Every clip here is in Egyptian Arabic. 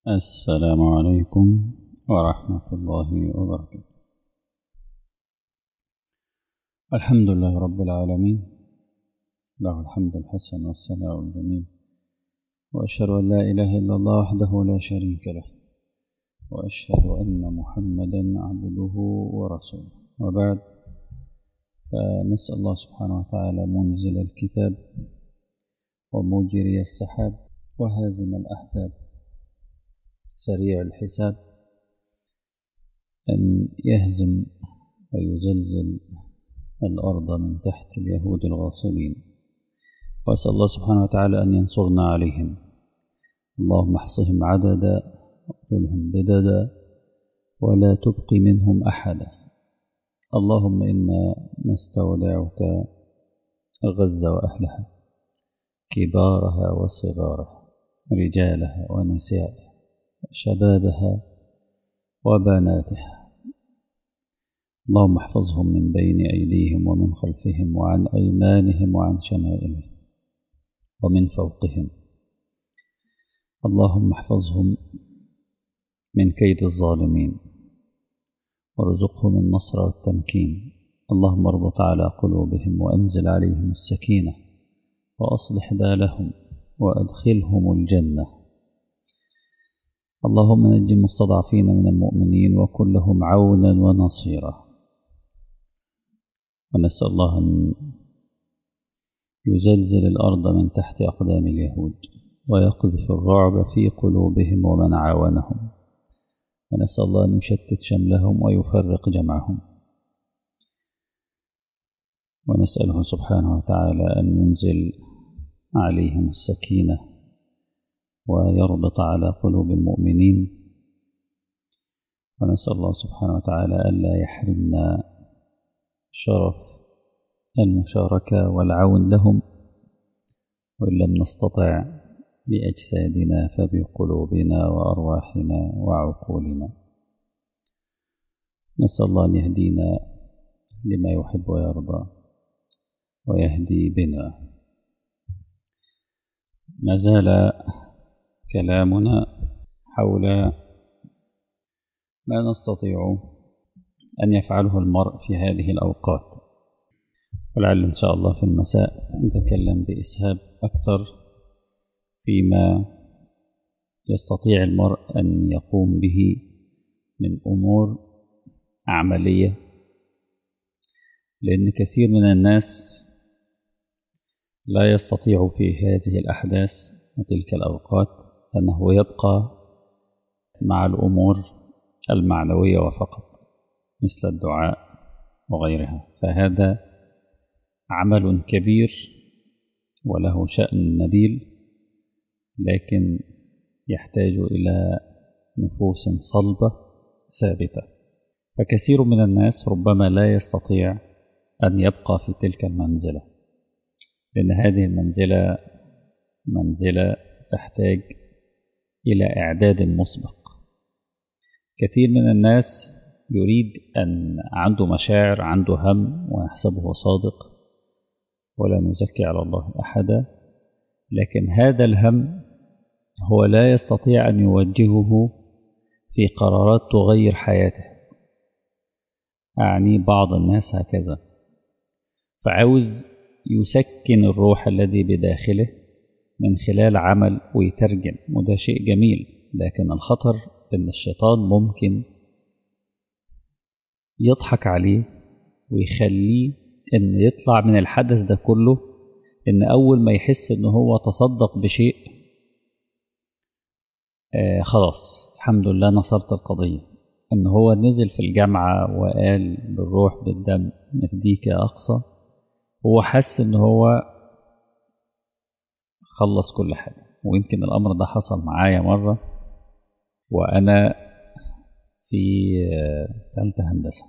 السلام عليكم ورحمة الله وبركاته الحمد لله رب العالمين له الحمد الحسن والثناء الجميل وأشهد أن لا إله إلا الله وحده لا شريك له وأشهد أن محمدا عبده ورسوله وبعد فنسأل الله سبحانه وتعالى منزل الكتاب ومجري السحاب وهازم الأحزاب سريع الحساب أن يهزم ويزلزل الأرض من تحت اليهود الغاصبين وأسأل الله سبحانه وتعالى أن ينصرنا عليهم اللهم احصهم عددا واقتلهم بددا ولا تبق منهم أحدا اللهم إنا نستودعك غزة وأهلها كبارها وصغارها رجالها ونسائها شبابها وبناتها اللهم احفظهم من بين أيديهم ومن خلفهم وعن أيمانهم وعن شمائلهم ومن فوقهم اللهم احفظهم من كيد الظالمين وارزقهم النصر والتمكين اللهم اربط على قلوبهم وأنزل عليهم السكينة وأصلح بالهم وأدخلهم الجنة اللهم نج المستضعفين من المؤمنين وكن لهم عونا ونصيرا ونسأل الله أن يزلزل الأرض من تحت أقدام اليهود ويقذف الرعب في قلوبهم ومن عاونهم ونسأل الله أن يشتت شملهم ويفرق جمعهم ونسأله سبحانه وتعالى أن ينزل عليهم السكينة ويربط على قلوب المؤمنين ونسأل الله سبحانه وتعالى ألا يحرمنا شرف المشاركة والعون لهم وإن لم نستطع بأجسادنا فبقلوبنا وأرواحنا وعقولنا نسأل الله أن يهدينا لما يحب ويرضى ويهدي بنا ما زال كلامنا حول ما نستطيع أن يفعله المرء في هذه الأوقات ولعل إن شاء الله في المساء نتكلم بإسهاب أكثر فيما يستطيع المرء أن يقوم به من أمور عملية لأن كثير من الناس لا يستطيع في هذه الأحداث وتلك الأوقات أنه يبقى مع الأمور المعنوية وفقط مثل الدعاء وغيرها فهذا عمل كبير وله شأن نبيل لكن يحتاج إلى نفوس صلبة ثابتة فكثير من الناس ربما لا يستطيع أن يبقى في تلك المنزلة لأن هذه المنزلة منزلة تحتاج إلى إعداد مسبق كثير من الناس يريد أن عنده مشاعر عنده هم ويحسبه صادق ولا نزكي على الله أحدا لكن هذا الهم هو لا يستطيع أن يوجهه في قرارات تغير حياته أعني بعض الناس هكذا فعاوز يسكن الروح الذي بداخله من خلال عمل ويترجم وده شيء جميل لكن الخطر ان الشيطان ممكن يضحك عليه ويخليه ان يطلع من الحدث ده كله ان اول ما يحس ان هو تصدق بشيء آه خلاص الحمد لله نصرت القضية ان هو نزل في الجامعة وقال بالروح بالدم نفديك يا اقصى هو حس ان هو خلص كل حاجة ويمكن الامر ده حصل معايا مرة وانا في ثالثة هندسة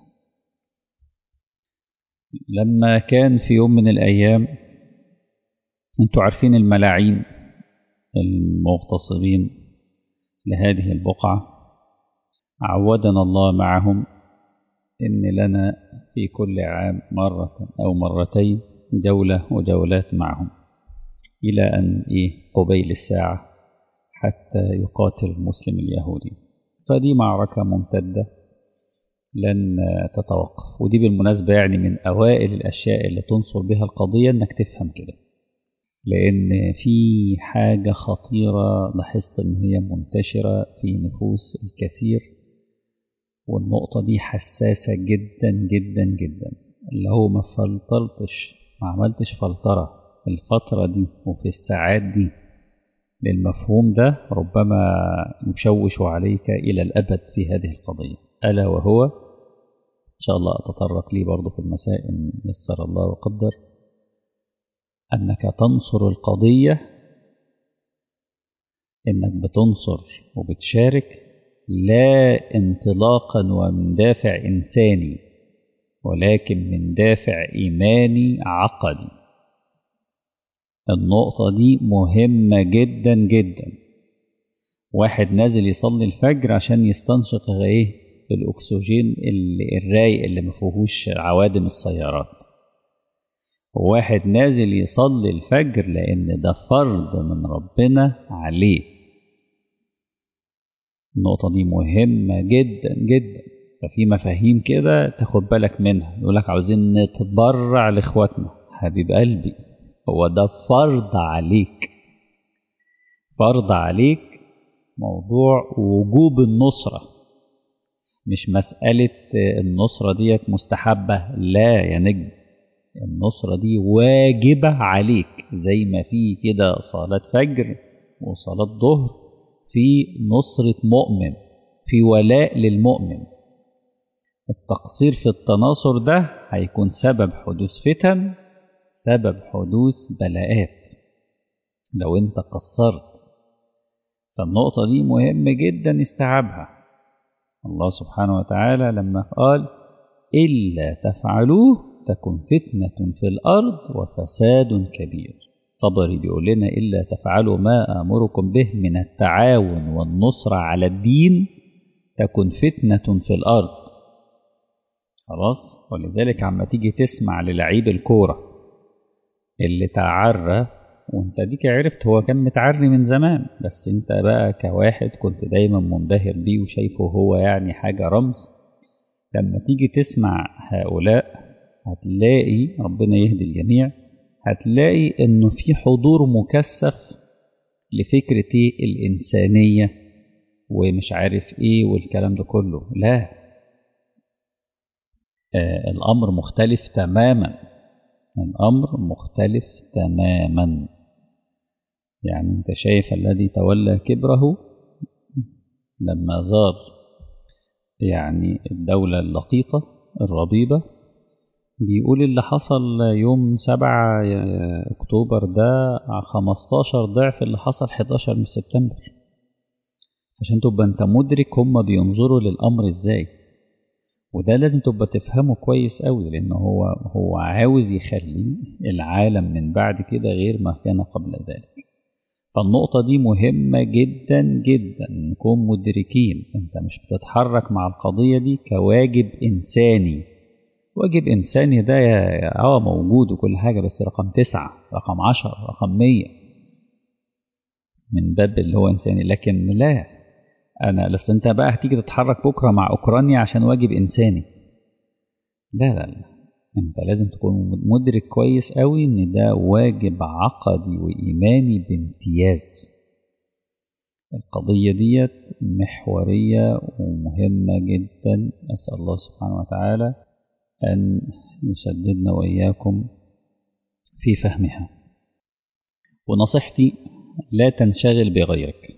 لما كان في يوم من الأيام انتوا عارفين الملاعين المغتصبين لهذه البقعة عودنا الله معهم إن لنا في كل عام مرة أو مرتين جولة وجولات معهم إلى أن إيه قبيل الساعة حتى يقاتل المسلم اليهودي فدي معركة ممتدة لن تتوقف ودي بالمناسبة يعني من أوائل الأشياء اللي تنصر بها القضية إنك تفهم كده لأن في حاجة خطيرة لاحظت إن هي منتشرة في نفوس الكثير والنقطة دي حساسة جدا جدا جدا اللي هو ما فلترتش ما عملتش فلترة الفترة دي وفي الساعات دي للمفهوم ده ربما يشوش عليك إلى الأبد في هذه القضية ألا وهو إن شاء الله أتطرق لي برضه في المساء إن يسر الله وقدر أنك تنصر القضية إنك بتنصر وبتشارك لا انطلاقا ومن دافع إنساني ولكن من دافع إيماني عقدي النقطة دي مهمة جدا جدا واحد نازل يصلي الفجر عشان يستنشق ايه الأكسجين اللي الرايق اللي مفيهوش عوادم السيارات واحد نازل يصلي الفجر لأن ده فرض من ربنا عليه النقطة دي مهمة جدا جدا ففي مفاهيم كده تاخد بالك منها يقولك عاوزين نتبرع لإخواتنا حبيب قلبي هو ده فرض عليك فرض عليك موضوع وجوب النصرة مش مسألة النصرة ديت مستحبة لا يا نجم النصرة دي واجبة عليك زي ما في كده صلاة فجر وصلاة ظهر في نصرة مؤمن في ولاء للمؤمن التقصير في التناصر ده هيكون سبب حدوث فتن سبب حدوث بلاءات لو انت قصرت فالنقطة دي مهمة جدا استيعابها الله سبحانه وتعالى لما قال إلا تفعلوه تكن فتنة في الأرض وفساد كبير طبري بيقول لنا إلا تفعلوا ما آمركم به من التعاون والنصر على الدين تكن فتنة في الأرض خلاص ولذلك عما تيجي تسمع للعيب الكورة اللي تعرى وانت ديك عرفت هو كان متعري من زمان بس انت بقى كواحد كنت دايما منبهر بيه وشايفه هو يعني حاجة رمز لما تيجي تسمع هؤلاء هتلاقي ربنا يهدي الجميع هتلاقي انه في حضور مكثف لفكرة ايه الإنسانية ومش عارف ايه والكلام ده كله لا آه الأمر مختلف تماما الأمر مختلف تماما يعني انت شايف الذي تولى كبره لما زار يعني الدولة اللقيطة الربيبة بيقول اللي حصل يوم 7 أكتوبر ده 15 ضعف اللي حصل 11 من سبتمبر عشان تبقى انت مدرك هم بينظروا للأمر ازاي وده لازم تبقى تفهمه كويس قوي لأن هو هو عاوز يخلي العالم من بعد كده غير ما كان قبل ذلك فالنقطة دي مهمة جدا جدا نكون مدركين انت مش بتتحرك مع القضية دي كواجب إنساني واجب إنساني ده اه موجود وكل حاجة بس رقم تسعة رقم عشرة رقم مية من باب اللي هو إنساني لكن لا أنا لسه أنت بقى هتيجي تتحرك بكرة مع أوكرانيا عشان واجب إنساني لا لا لا أنت لازم تكون مدرك كويس قوي إن ده واجب عقدي وإيماني بامتياز القضية ديت محورية ومهمة جدا أسأل الله سبحانه وتعالى أن يسددنا وإياكم في فهمها ونصيحتي لا تنشغل بغيرك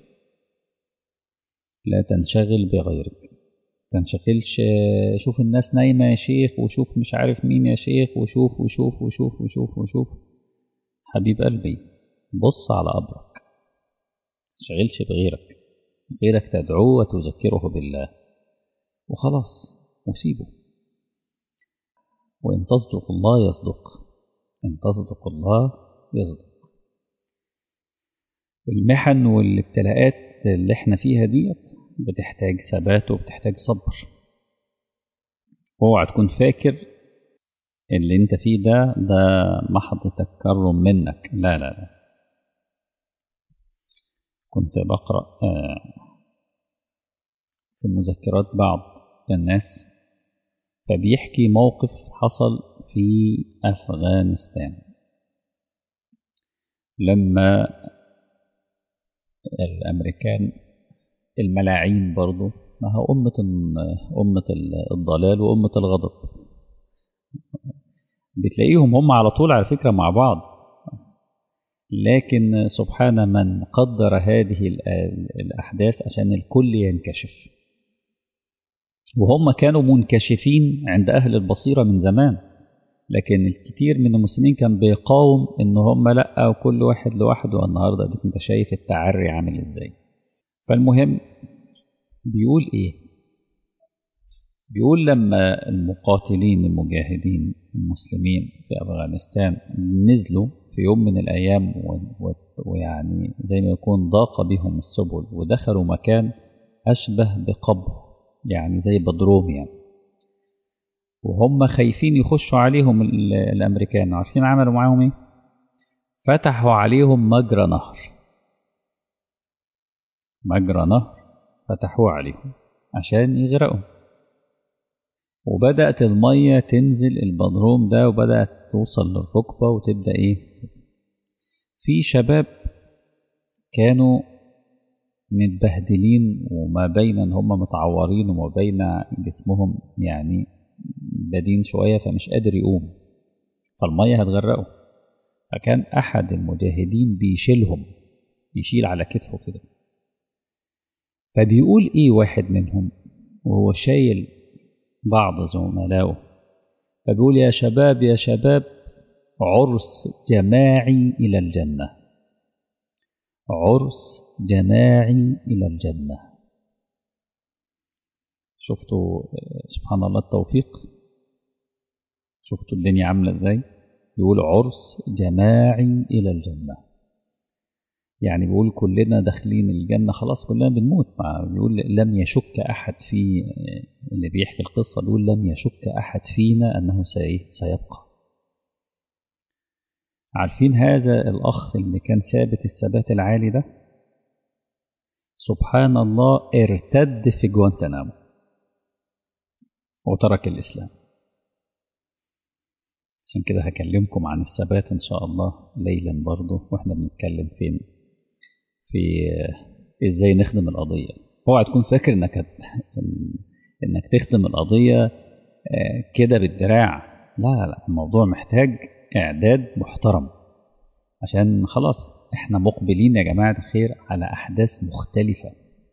لا تنشغل بغيرك تنشغلش شوف الناس نايمة يا شيخ وشوف مش عارف مين يا شيخ وشوف وشوف وشوف وشوف وشوف حبيب قلبي بص على أمرك تنشغلش بغيرك غيرك تدعوه وتذكره بالله وخلاص وسيبه وإن تصدق الله يصدق إن تصدق الله يصدق المحن والابتلاءات اللي احنا فيها ديت بتحتاج ثبات وبتحتاج صبر اوعى تكون فاكر اللي انت فيه ده ده محض تكرم منك لا لا لا كنت بقرأ في مذكرات بعض الناس فبيحكي موقف حصل في أفغانستان لما الأمريكان الملاعين برضو ما هو أمة أمة الضلال وأمة الغضب بتلاقيهم هم على طول على فكرة مع بعض لكن سبحان من قدر هذه الأحداث عشان الكل ينكشف وهم كانوا منكشفين عند أهل البصيرة من زمان لكن الكثير من المسلمين كان بيقاوم ان هم لا وكل واحد لوحده النهارده ديك انت شايف التعري عامل ازاي فالمهم بيقول ايه بيقول لما المقاتلين المجاهدين المسلمين في افغانستان نزلوا في يوم من الايام ويعني زي ما يكون ضاق بهم السبل ودخلوا مكان اشبه بقبر يعني زي بدروم يعني وهم خايفين يخشوا عليهم الامريكان عارفين عملوا معاهم ايه فتحوا عليهم مجرى نهر مجرى نهر فتحوه عليهم عشان يغرقوا وبدأت المية تنزل البدروم ده وبدأت توصل للركبة وتبدأ ايه في شباب كانوا متبهدلين وما بين ان هم متعورين وما بين جسمهم يعني بدين شوية فمش قادر يقوم فالمية هتغرقه فكان أحد المجاهدين بيشيلهم يشيل على كتفه كده فبيقول إيه واحد منهم وهو شايل بعض زملائه فبيقول يا شباب يا شباب عرس جماعي إلى الجنة عرس جماعي إلى الجنة شفتوا سبحان الله التوفيق شفتوا الدنيا عاملة ازاي يقول عرس جماعي إلى الجنة يعني بيقول كلنا داخلين الجنة خلاص كلنا بنموت بيقول لم يشك أحد في اللي بيحكي القصة بيقول لم يشك أحد فينا أنه سيبقى عارفين هذا الأخ اللي كان ثابت الثبات العالي ده سبحان الله ارتد في جوانتنامو وترك الإسلام عشان كده هكلمكم عن الثبات إن شاء الله ليلا برضه وإحنا بنتكلم فين في إزاي نخدم القضية اوعى تكون فاكر إنك هت... إنك تخدم القضية كده بالدراع لا لا الموضوع محتاج إعداد محترم عشان خلاص إحنا مقبلين يا جماعة الخير على أحداث مختلفة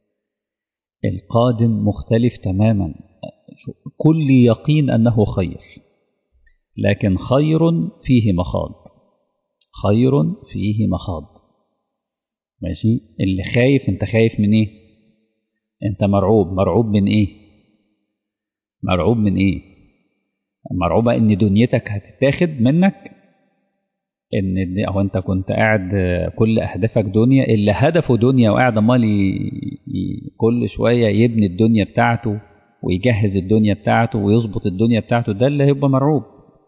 القادم مختلف تماما كل يقين أنه خير لكن خير فيه مخاض خير فيه مخاض ماشي اللي خايف انت خايف من ايه انت مرعوب مرعوب من ايه مرعوب من ايه مرعوبة ان دنيتك هتتاخد منك ان او انت كنت قاعد كل اهدافك دنيا اللي هدفه دنيا وقاعد امال كل شويه يبني الدنيا بتاعته ويجهز الدنيا بتاعته ويظبط الدنيا بتاعته ده اللي هيبقى مرعوب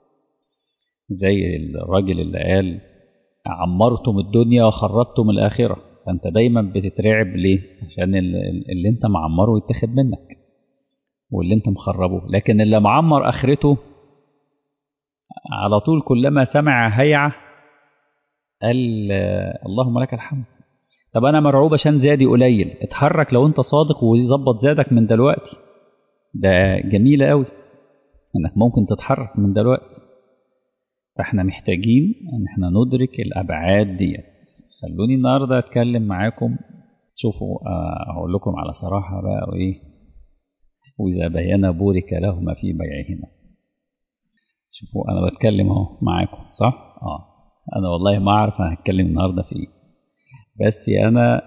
زي الراجل اللي قال عمرتم الدنيا وخربتم الآخرة فأنت دايما بتترعب ليه عشان اللي انت معمره يتاخد منك واللي انت مخربه لكن اللي معمر آخرته على طول كلما سمع هيعة قال اللهم لك الحمد طب أنا مرعوب عشان زادي قليل اتحرك لو انت صادق ويظبط زادك من دلوقتي ده جميلة قوي انك ممكن تتحرك من دلوقتي فاحنا محتاجين ان احنا ندرك الابعاد دي خلوني النهارده اتكلم معاكم شوفوا اقول لكم على صراحه بقى وايه واذا بين بورك لهما في بيعهما شوفوا انا بتكلم اهو معاكم صح اه انا والله ما اعرف انا هتكلم النهارده في ايه بس انا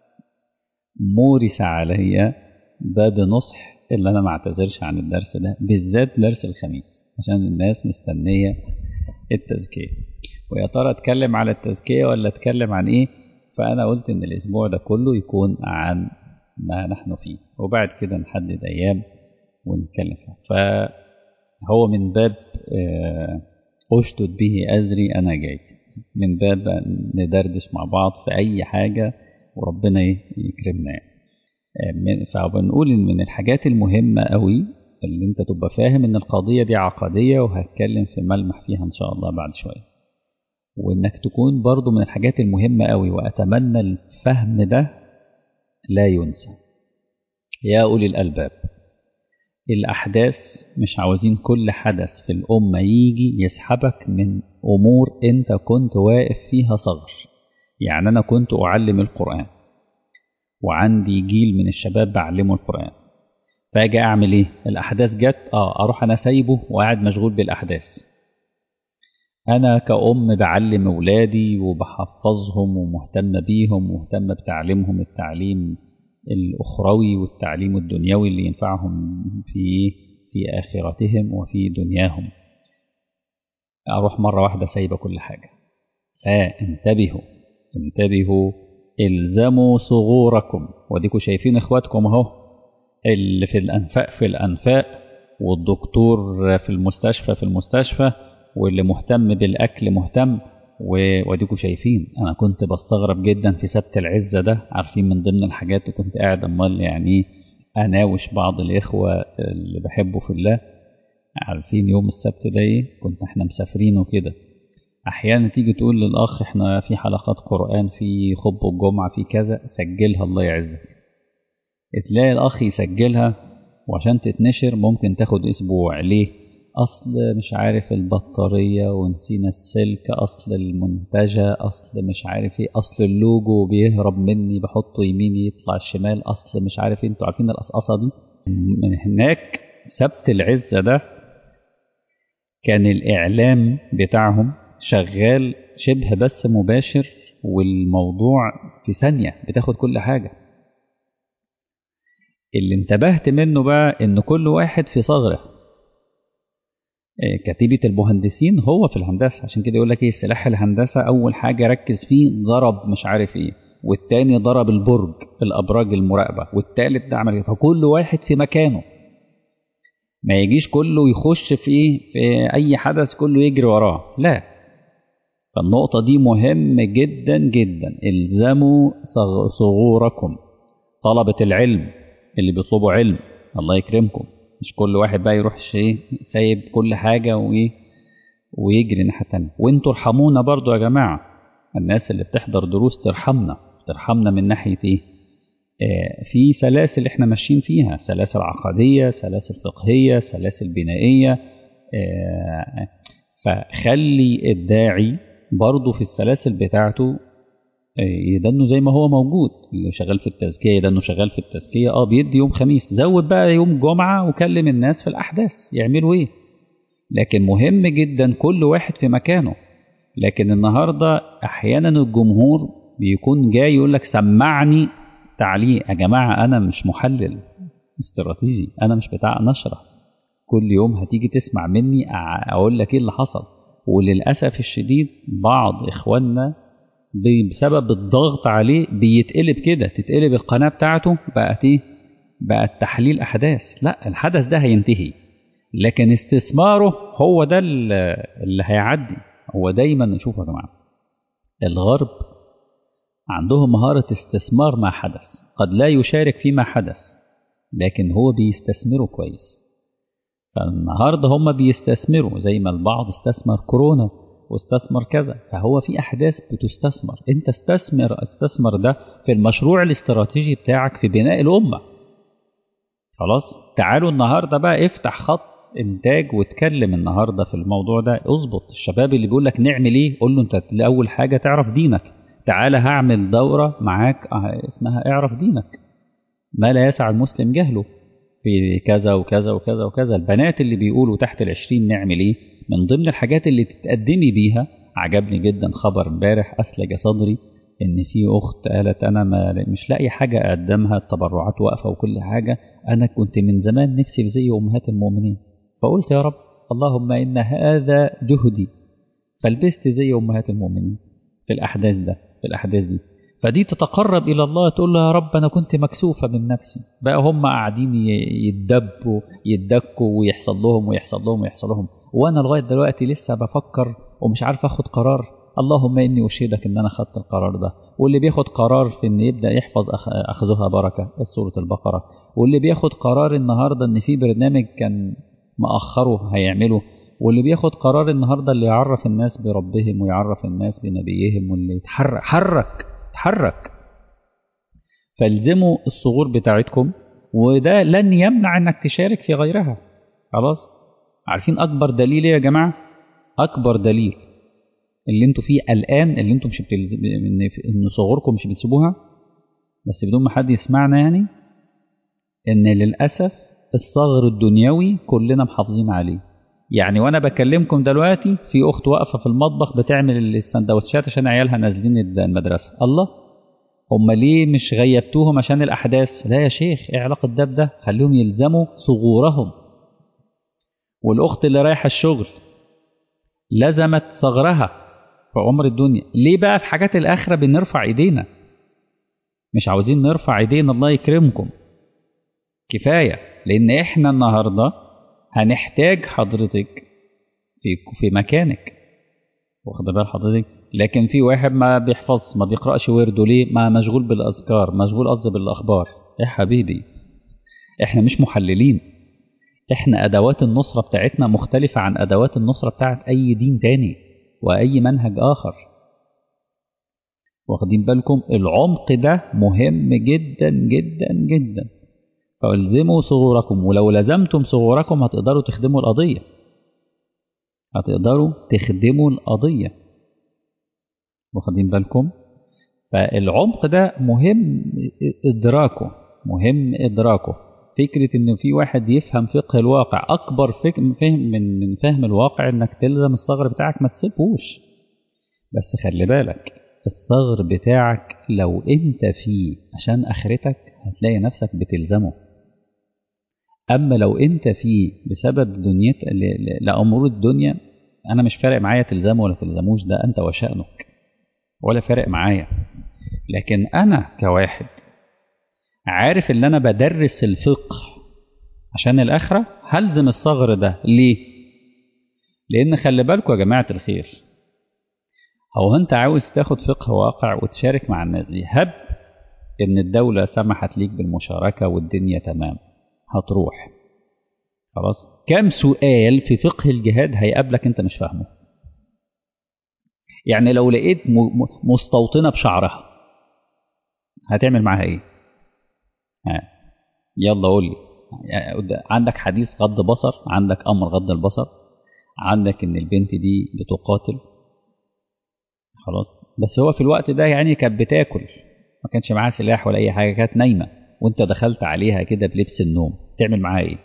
مورس عليا باب نصح اللي انا ما اعتذرش عن الدرس ده بالذات درس الخميس عشان الناس مستنيه التزكية ويا ترى اتكلم على التزكية ولا اتكلم عن ايه فانا قلت ان الاسبوع ده كله يكون عن ما نحن فيه وبعد كده نحدد ايام ونتكلم فيها فهو من باب اشتد به ازري انا جاي من باب ندردش مع بعض في اي حاجة وربنا يكرمنا يعني فبنقول إن من الحاجات المهمة قوي اللي انت تبقى فاهم ان القضية دي عقدية وهتكلم في ملمح فيها ان شاء الله بعد شوية وانك تكون برضو من الحاجات المهمة قوي واتمنى الفهم ده لا ينسى يا أولي الألباب الأحداث مش عاوزين كل حدث في الأمة يجي يسحبك من أمور أنت كنت واقف فيها صغر يعني أنا كنت أعلم القرآن وعندي جيل من الشباب بعلمه القرآن فاجي أعمل إيه؟ الأحداث جت آه أروح أنا سايبه وقاعد مشغول بالأحداث أنا كأم بعلم أولادي وبحفظهم ومهتم بيهم ومهتم بتعليمهم التعليم الأخروي والتعليم الدنيوي اللي ينفعهم في في آخرتهم وفي دنياهم أروح مرة واحدة سايبة كل حاجة فانتبهوا انتبهوا الزموا صغوركم وديكوا شايفين اخواتكم اهو اللي في الأنفاق في الأنفاق والدكتور في المستشفى في المستشفى واللي مهتم بالأكل مهتم واديكوا شايفين انا كنت بستغرب جدا في سبت العزة ده عارفين من ضمن الحاجات اللي كنت قاعد امال يعني اناوش بعض الاخوة اللي بحبه في الله عارفين يوم السبت ده ايه كنت احنا مسافرين وكده احيانا تيجي تقول للاخ احنا في حلقات قرآن في خطبة الجمعة في كذا سجلها الله يعزك تلاقي الاخ يسجلها وعشان تتنشر ممكن تاخد اسبوع ليه أصل مش عارف البطارية ونسينا السلك أصل المنتجة أصل مش عارف إيه أصل اللوجو بيهرب مني بحطه يميني يطلع الشمال أصل مش عارف إيه أنتوا عارفين القصقصة دي من هناك سبت العزة ده كان الإعلام بتاعهم شغال شبه بس مباشر والموضوع في ثانية بتاخد كل حاجة اللي انتبهت منه بقى إن كل واحد في ثغره كتيبة المهندسين هو في الهندسة عشان كده يقول لك ايه سلاح الهندسة أول حاجة ركز فيه ضرب مش عارف ايه والتاني ضرب البرج الأبراج المراقبة والتالت ده عمل فكل واحد في مكانه ما يجيش كله يخش في ايه في أي حدث كله يجري وراه لا فالنقطة دي مهم جدا جدا الزموا صغوركم طلبة العلم اللي بيطلبوا علم الله يكرمكم مش كل واحد بقى يروح ايه سايب كل حاجة وايه ويجري ناحية تانية وانتوا ارحمونا برضو يا جماعة الناس اللي بتحضر دروس ترحمنا ترحمنا من ناحية ايه آه في سلاسل احنا ماشيين فيها سلاسل عقدية سلاسل فقهية سلاسل بنائية آه فخلي الداعي برضو في السلاسل بتاعته يدنه زي ما هو موجود اللي شغال في التزكية يدنه شغال في التزكية اه بيدي يوم خميس زود بقى يوم جمعة وكلم الناس في الأحداث يعملوا ايه لكن مهم جدا كل واحد في مكانه لكن النهاردة أحيانا الجمهور بيكون جاي يقول لك سمعني تعليق يا جماعة أنا مش محلل استراتيجي أنا مش بتاع نشرة كل يوم هتيجي تسمع مني أقول لك إيه اللي حصل وللأسف الشديد بعض إخواننا بسبب الضغط عليه بيتقلب كده تتقلب القناة بتاعته بقت ايه بقت تحليل أحداث لا الحدث ده هينتهي لكن استثماره هو ده اللي هيعدي هو دايما نشوف يا جماعة الغرب عندهم مهارة استثمار ما حدث قد لا يشارك فيما حدث لكن هو بيستثمره كويس فالنهاردة هم بيستثمروا زي ما البعض استثمر كورونا واستثمر كذا فهو في أحداث بتستثمر أنت استثمر استثمر ده في المشروع الاستراتيجي بتاعك في بناء الأمة خلاص تعالوا النهاردة بقى افتح خط إنتاج واتكلم النهاردة في الموضوع ده اظبط الشباب اللي بيقول لك نعمل ايه قول له انت أول حاجة تعرف دينك تعالى هعمل دورة معاك اسمها اعرف دينك ما لا يسع المسلم جهله في كذا وكذا وكذا وكذا البنات اللي بيقولوا تحت العشرين نعمل ايه من ضمن الحاجات اللي تتقدمي بيها عجبني جدا خبر امبارح أسلج صدري إن في أخت قالت أنا ما مش لاقي حاجة أقدمها التبرعات واقفة وكل حاجة أنا كنت من زمان نفسي في زي أمهات المؤمنين فقلت يا رب اللهم إن هذا جهدي فلبست زي أمهات المؤمنين في الأحداث ده في الأحداث دي فدي تتقرب إلى الله تقول له يا رب أنا كنت مكسوفة من نفسي بقى هم قاعدين يتدبوا يتدكوا ويحصل لهم ويحصل لهم ويحصل لهم وانا لغايه دلوقتي لسه بفكر ومش عارف اخد قرار اللهم إني أشهدك إن أنا خدت القرار ده واللي بياخد قرار في إن يبدأ يحفظ أخذها بركة سورة البقرة واللي بياخد قرار النهاردة إن في برنامج كان مأخره هيعمله واللي بياخد قرار النهاردة اللي يعرف الناس بربهم ويعرف الناس بنبيهم واللي يتحرك حرك تحرك فالزموا الصغور بتاعتكم وده لن يمنع انك تشارك في غيرها خلاص عارفين اكبر دليل يا جماعه اكبر دليل اللي انتوا فيه الان اللي انتوا مش بتل... ان ان صغوركم مش بتسيبوها بس بدون ما حد يسمعنا يعني ان للاسف الصغر الدنيوي كلنا محافظين عليه يعني وانا بكلمكم دلوقتي في اخت واقفه في المطبخ بتعمل السندوتشات عشان عيالها نازلين المدرسه الله هم ليه مش غيبتوهم عشان الاحداث لا يا شيخ ايه علاقه ده بده خليهم يلزموا صغورهم والاخت اللي رايحه الشغل لزمت صغرها في عمر الدنيا ليه بقى في حاجات الاخره بنرفع ايدينا مش عاوزين نرفع ايدينا الله يكرمكم كفايه لان احنا النهارده هنحتاج حضرتك في في مكانك واخد بال حضرتك لكن في واحد ما بيحفظ ما بيقراش ورده ليه ما مشغول بالاذكار مشغول قصدي بالاخبار يا حبيبي احنا مش محللين احنا ادوات النصره بتاعتنا مختلفه عن ادوات النصره بتاعت اي دين تاني واي منهج اخر واخدين بالكم العمق ده مهم جدا جدا جدا فالزموا صغوركم ولو لزمتم صغوركم هتقدروا تخدموا القضيه هتقدروا تخدموا القضيه واخدين بالكم فالعمق ده مهم ادراكه مهم ادراكه فكره ان في واحد يفهم فقه الواقع اكبر فهم من من فهم الواقع انك تلزم الصغر بتاعك ما تسيبهوش بس خلي بالك الصغر بتاعك لو انت فيه عشان اخرتك هتلاقي نفسك بتلزمه اما لو انت فيه بسبب دنيت لامور الدنيا انا مش فارق معايا تلزمه ولا تلزموش ده انت وشأنك ولا فارق معايا لكن انا كواحد عارف ان انا بدرس الفقه عشان الاخره هلزم الصغر ده ليه لان خلي بالكم يا جماعه الخير هو انت عاوز تاخد فقه واقع وتشارك مع الناس دي هب ان الدوله سمحت ليك بالمشاركه والدنيا تمام هتروح خلاص كم سؤال في فقه الجهاد هيقابلك انت مش فاهمه يعني لو لقيت مستوطنه بشعرها هتعمل معاها ايه ها يلا قول لي عندك حديث غض بصر عندك امر غض البصر عندك ان البنت دي بتقاتل خلاص بس هو في الوقت ده يعني كانت بتاكل ما كانش معاها سلاح ولا اي حاجه كانت نايمه وانت دخلت عليها كده بلبس النوم تعمل معاها ايه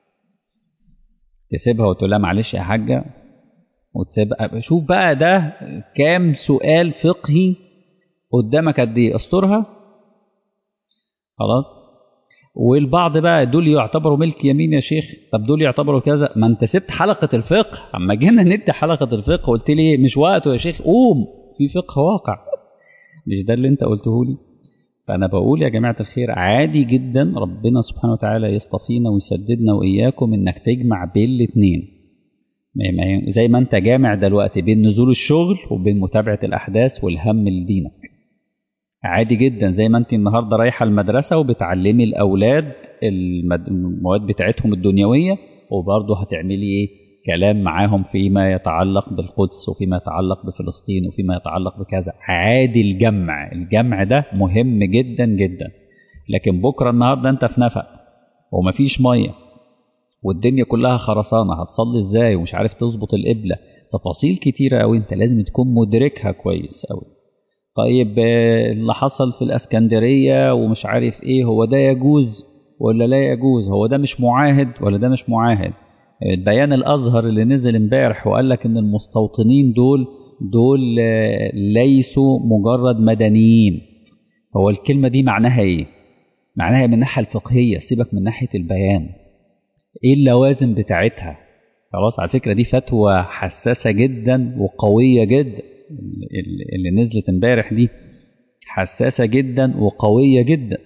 تسيبها وتقول لها معلش يا حاجه وتسيبها شوف بقى ده كام سؤال فقهي قدامك قد ايه استرها خلاص والبعض بقى دول يعتبروا ملك يمين يا شيخ طب دول يعتبروا كذا ما انت سبت حلقه الفقه اما جينا ندي حلقه الفقه قلت لي مش وقته يا شيخ قوم في فقه واقع مش ده اللي انت قلته لي فانا بقول يا جماعه الخير عادي جدا ربنا سبحانه وتعالى يصطفينا ويسددنا واياكم انك تجمع بين الاثنين زي ما انت جامع دلوقتي بين نزول الشغل وبين متابعه الاحداث والهم لدينك عادي جدا زي ما انت النهارده رايحه المدرسه وبتعلمي الاولاد المواد بتاعتهم الدنيويه وبرضه هتعملي ايه كلام معاهم فيما يتعلق بالقدس وفيما يتعلق بفلسطين وفيما يتعلق بكذا عادي الجمع الجمع ده مهم جدا جدا لكن بكره النهارده انت في نفق ومفيش ميه والدنيا كلها خرسانه هتصلي ازاي ومش عارف تظبط القبله تفاصيل كتيره قوي انت لازم تكون مدركها كويس قوي طيب اللي حصل في الاسكندريه ومش عارف ايه هو ده يجوز ولا لا يجوز هو ده مش معاهد ولا ده مش معاهد بيان الازهر اللي نزل امبارح وقال لك ان المستوطنين دول دول ليسوا مجرد مدنيين هو الكلمه دي معناها ايه معناها من الناحيه الفقهيه سيبك من ناحيه البيان ايه اللوازم بتاعتها خلاص على فكره دي فتوى حساسه جدا وقويه جدا اللي نزلت امبارح دي حساسه جدا وقويه جدا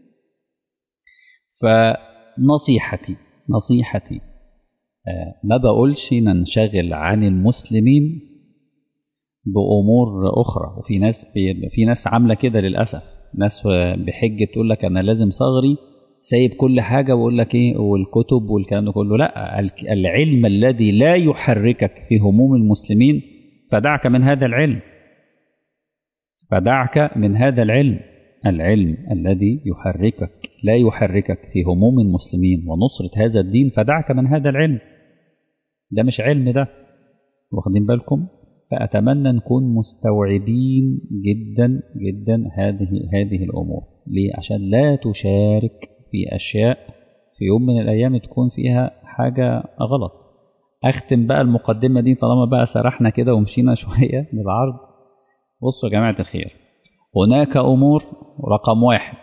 فنصيحتي نصيحتي ما بقولش ننشغل عن المسلمين بأمور أخرى وفي ناس في ناس عاملة كده للأسف ناس بحجة تقول لك أنا لازم صغري سايب كل حاجة ويقول لك إيه والكتب والكلام ده كله لا العلم الذي لا يحركك في هموم المسلمين فدعك من هذا العلم فدعك من هذا العلم العلم الذي يحركك لا يحركك في هموم المسلمين ونصرة هذا الدين فدعك من هذا العلم ده مش علم ده واخدين بالكم فأتمنى نكون مستوعبين جدا جدا هذه هذه الأمور ليه عشان لا تشارك في أشياء في يوم من الأيام تكون فيها حاجة غلط أختم بقى المقدمة دي طالما بقى سرحنا كده ومشينا شوية بالعرض بصوا يا جماعة الخير هناك أمور رقم واحد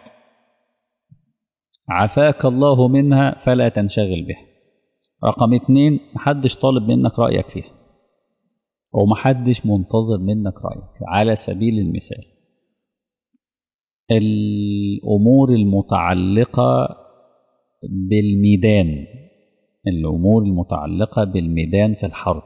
عفاك الله منها فلا تنشغل بها رقم اتنين محدش طالب منك رأيك فيها ومحدش منتظر منك رأيك على سبيل المثال الأمور المتعلقة بالميدان الأمور المتعلقة بالميدان في الحرب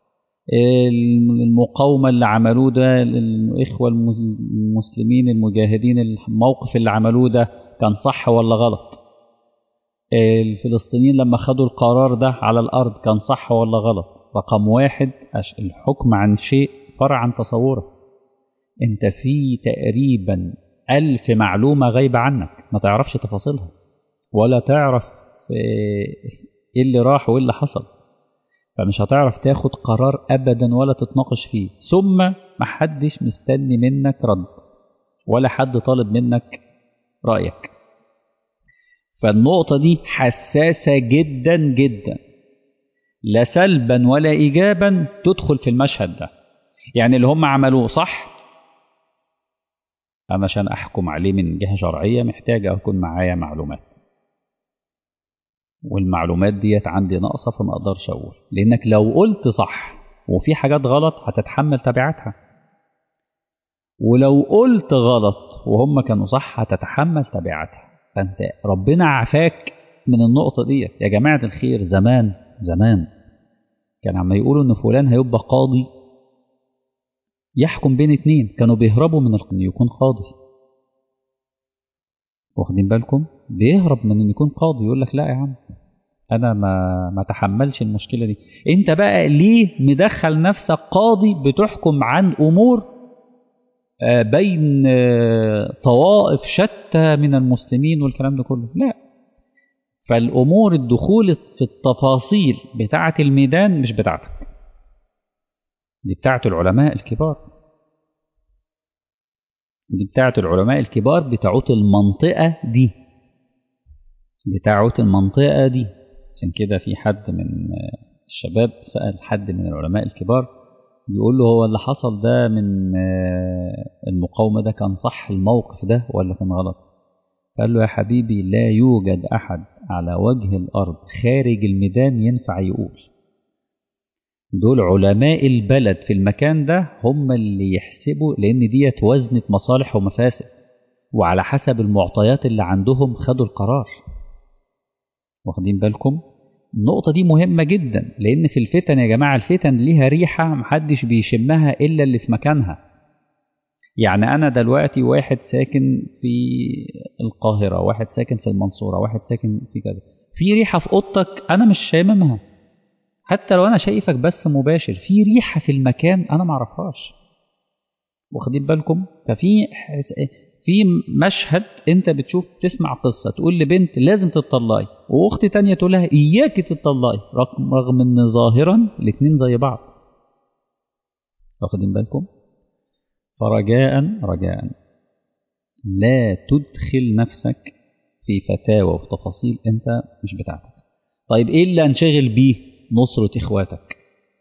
المقاومة اللي عملوه ده الإخوة المسلمين المجاهدين الموقف اللي عملوه ده كان صح ولا غلط الفلسطينيين لما خدوا القرار ده على الأرض كان صح ولا غلط رقم واحد الحكم عن شيء فرع عن تصوره انت في تقريبا ألف معلومة غايبة عنك ما تعرفش تفاصيلها ولا تعرف ايه اللي راح وايه اللي حصل فمش هتعرف تاخد قرار ابدا ولا تتناقش فيه ثم محدش مستني منك رد ولا حد طالب منك رأيك فالنقطة دي حساسة جدا جدا لا سلبا ولا إيجابا تدخل في المشهد ده يعني اللي هم عملوه صح أنا عشان أحكم عليه من جهة شرعية محتاج أكون معايا معلومات والمعلومات ديت عندي ناقصة فما أقدرش أقول لأنك لو قلت صح وفي حاجات غلط هتتحمل تبعاتها ولو قلت غلط وهم كانوا صح هتتحمل تبعاتها فأنت ربنا عافاك من النقطة ديت يا جماعة الخير زمان زمان كان عم يقولوا إن فلان هيبقى قاضي يحكم بين اتنين كانوا بيهربوا من إنه يكون قاضي واخدين بالكم بيهرب من إنه يكون قاضي يقول لك لا يا عم أنا ما ما تحملش المشكلة دي أنت بقى ليه مدخل نفسك قاضي بتحكم عن أمور بين طوائف شتى من المسلمين والكلام ده كله لا فالأمور الدخول في التفاصيل بتاعة الميدان مش بتاعتك دي بتاعة العلماء الكبار دي بتاعة العلماء الكبار بتاعت المنطقة دي بتاعت المنطقة دي عشان كده في حد من الشباب سأل حد من العلماء الكبار بيقول له هو اللي حصل ده من المقاومة ده كان صح الموقف ده ولا كان غلط قال له يا حبيبي لا يوجد أحد على وجه الأرض خارج الميدان ينفع يقول دول علماء البلد في المكان ده هم اللي يحسبوا لأن ديت وزنة مصالح ومفاسد وعلى حسب المعطيات اللي عندهم خدوا القرار واخدين بالكم النقطة دي مهمة جدا لأن في الفتن يا جماعة الفتن ليها ريحة محدش بيشمها إلا اللي في مكانها يعني أنا دلوقتي واحد ساكن في القاهرة واحد ساكن في المنصورة واحد ساكن في كذا في ريحة في أوضتك أنا مش شاممها حتى لو أنا شايفك بس مباشر في ريحة في المكان أنا معرفهاش واخدين بالكم ففي في مشهد انت بتشوف تسمع قصة تقول لبنت لازم تتطلقي واخت تانية تقول لها اياك تتطلقي رغم ان ظاهرا الاتنين زي بعض واخدين بالكم فرجاء رجاء لا تدخل نفسك في فتاوى وفي تفاصيل انت مش بتاعتك طيب ايه اللي انشغل بيه نصرة اخواتك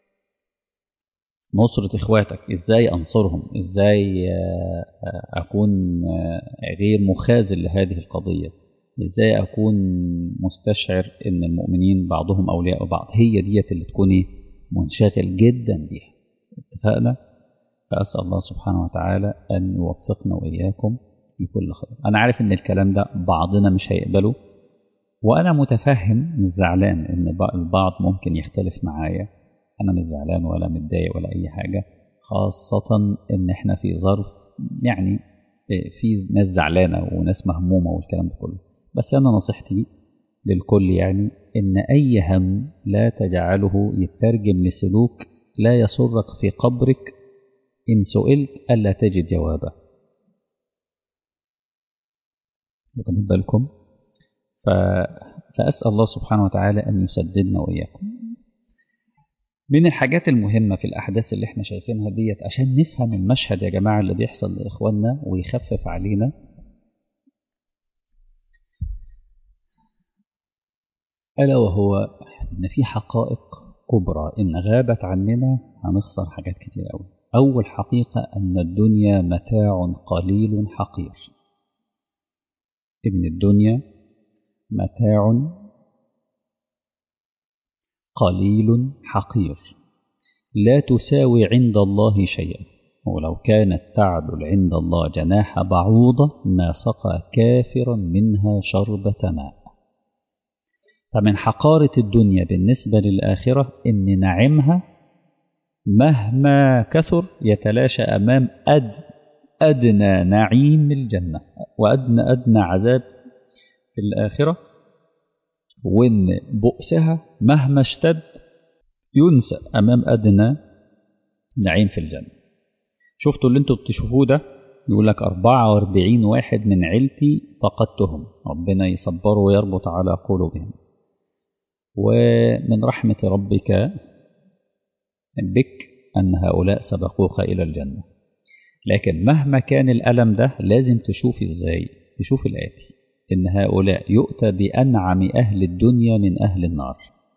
نصرة إخواتك إزاي أنصرهم إزاي أكون غير مخازن لهذه القضية إزاي أكون مستشعر إن المؤمنين بعضهم أولياء بعض هي ديت اللي تكوني منشغل جدا بيها اتفقنا فأسأل الله سبحانه وتعالى أن يوفقنا وإياكم لكل خير أنا عارف إن الكلام ده بعضنا مش هيقبله وأنا متفهم مش زعلان إن البعض ممكن يختلف معايا أنا مش زعلان ولا متضايق ولا أي حاجة خاصة إن إحنا في ظرف يعني في ناس زعلانة وناس مهمومة والكلام ده كله بس أنا نصيحتي للكل يعني إن أي هم لا تجعله يترجم لسلوك لا يسرك في قبرك إن سئلت ألا تجد جوابه واخدين بالكم ف... فأسأل الله سبحانه وتعالى أن يسددنا وإياكم من الحاجات المهمة في الأحداث اللي احنا شايفينها ديت عشان نفهم المشهد يا جماعة اللي بيحصل لإخواننا ويخفف علينا ألا وهو إن في حقائق كبرى إن غابت عننا هنخسر حاجات كتير أوي أول حقيقة أن الدنيا متاع قليل حقير إن الدنيا متاع قليل حقير لا تساوي عند الله شيئا ولو كانت تعدل عند الله جناح بعوضة ما سقى كافرا منها شربة ماء فمن حقارة الدنيا بالنسبة للآخرة إن نعمها مهما كثر يتلاشى أمام أد أدنى نعيم الجنة وأدنى أدنى عذاب في الآخرة وإن بؤسها مهما اشتد ينسى أمام أدنى نعيم في الجنة شفتوا اللي انتوا بتشوفوه ده يقول لك 44 واحد من عيلتي فقدتهم ربنا يصبروا ويربط على قلوبهم ومن رحمة ربك بك أن هؤلاء سبقوك إلى الجنة لكن مهما كان الألم ده لازم تشوف إزاي تشوف الآتي إن هؤلاء يؤتى بأنعم أهل الدنيا من أهل النار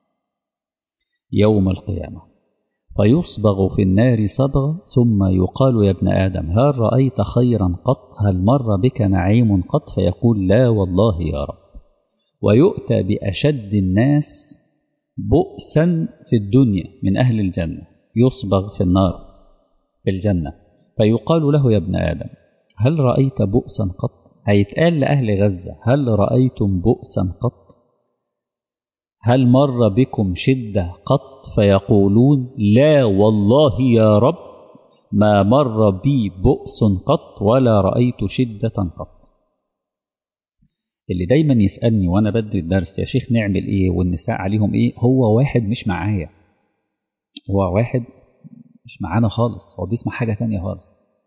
يوم القيامة فيصبغ في النار صبغ ثم يقال يا ابن آدم هل رأيت خيرا قط هل مر بك نعيم قط فيقول لا والله يا رب ويؤتى بأشد الناس بؤسا في الدنيا من أهل الجنة يصبغ في النار في الجنة فيقال له يا ابن آدم هل رأيت بؤسا قط هيتقال لأهل غزة هل رأيتم بؤسا قط هل مر بكم شدة قط فيقولون لا والله يا رب ما مر بي بؤس قط ولا رأيت شدة قط اللي دايما يسألني وأنا بدي الدرس يا شيخ نعمل إيه والنساء عليهم إيه هو واحد مش معايا هو واحد مش معانا خالص هو بيسمع حاجة تانية خالص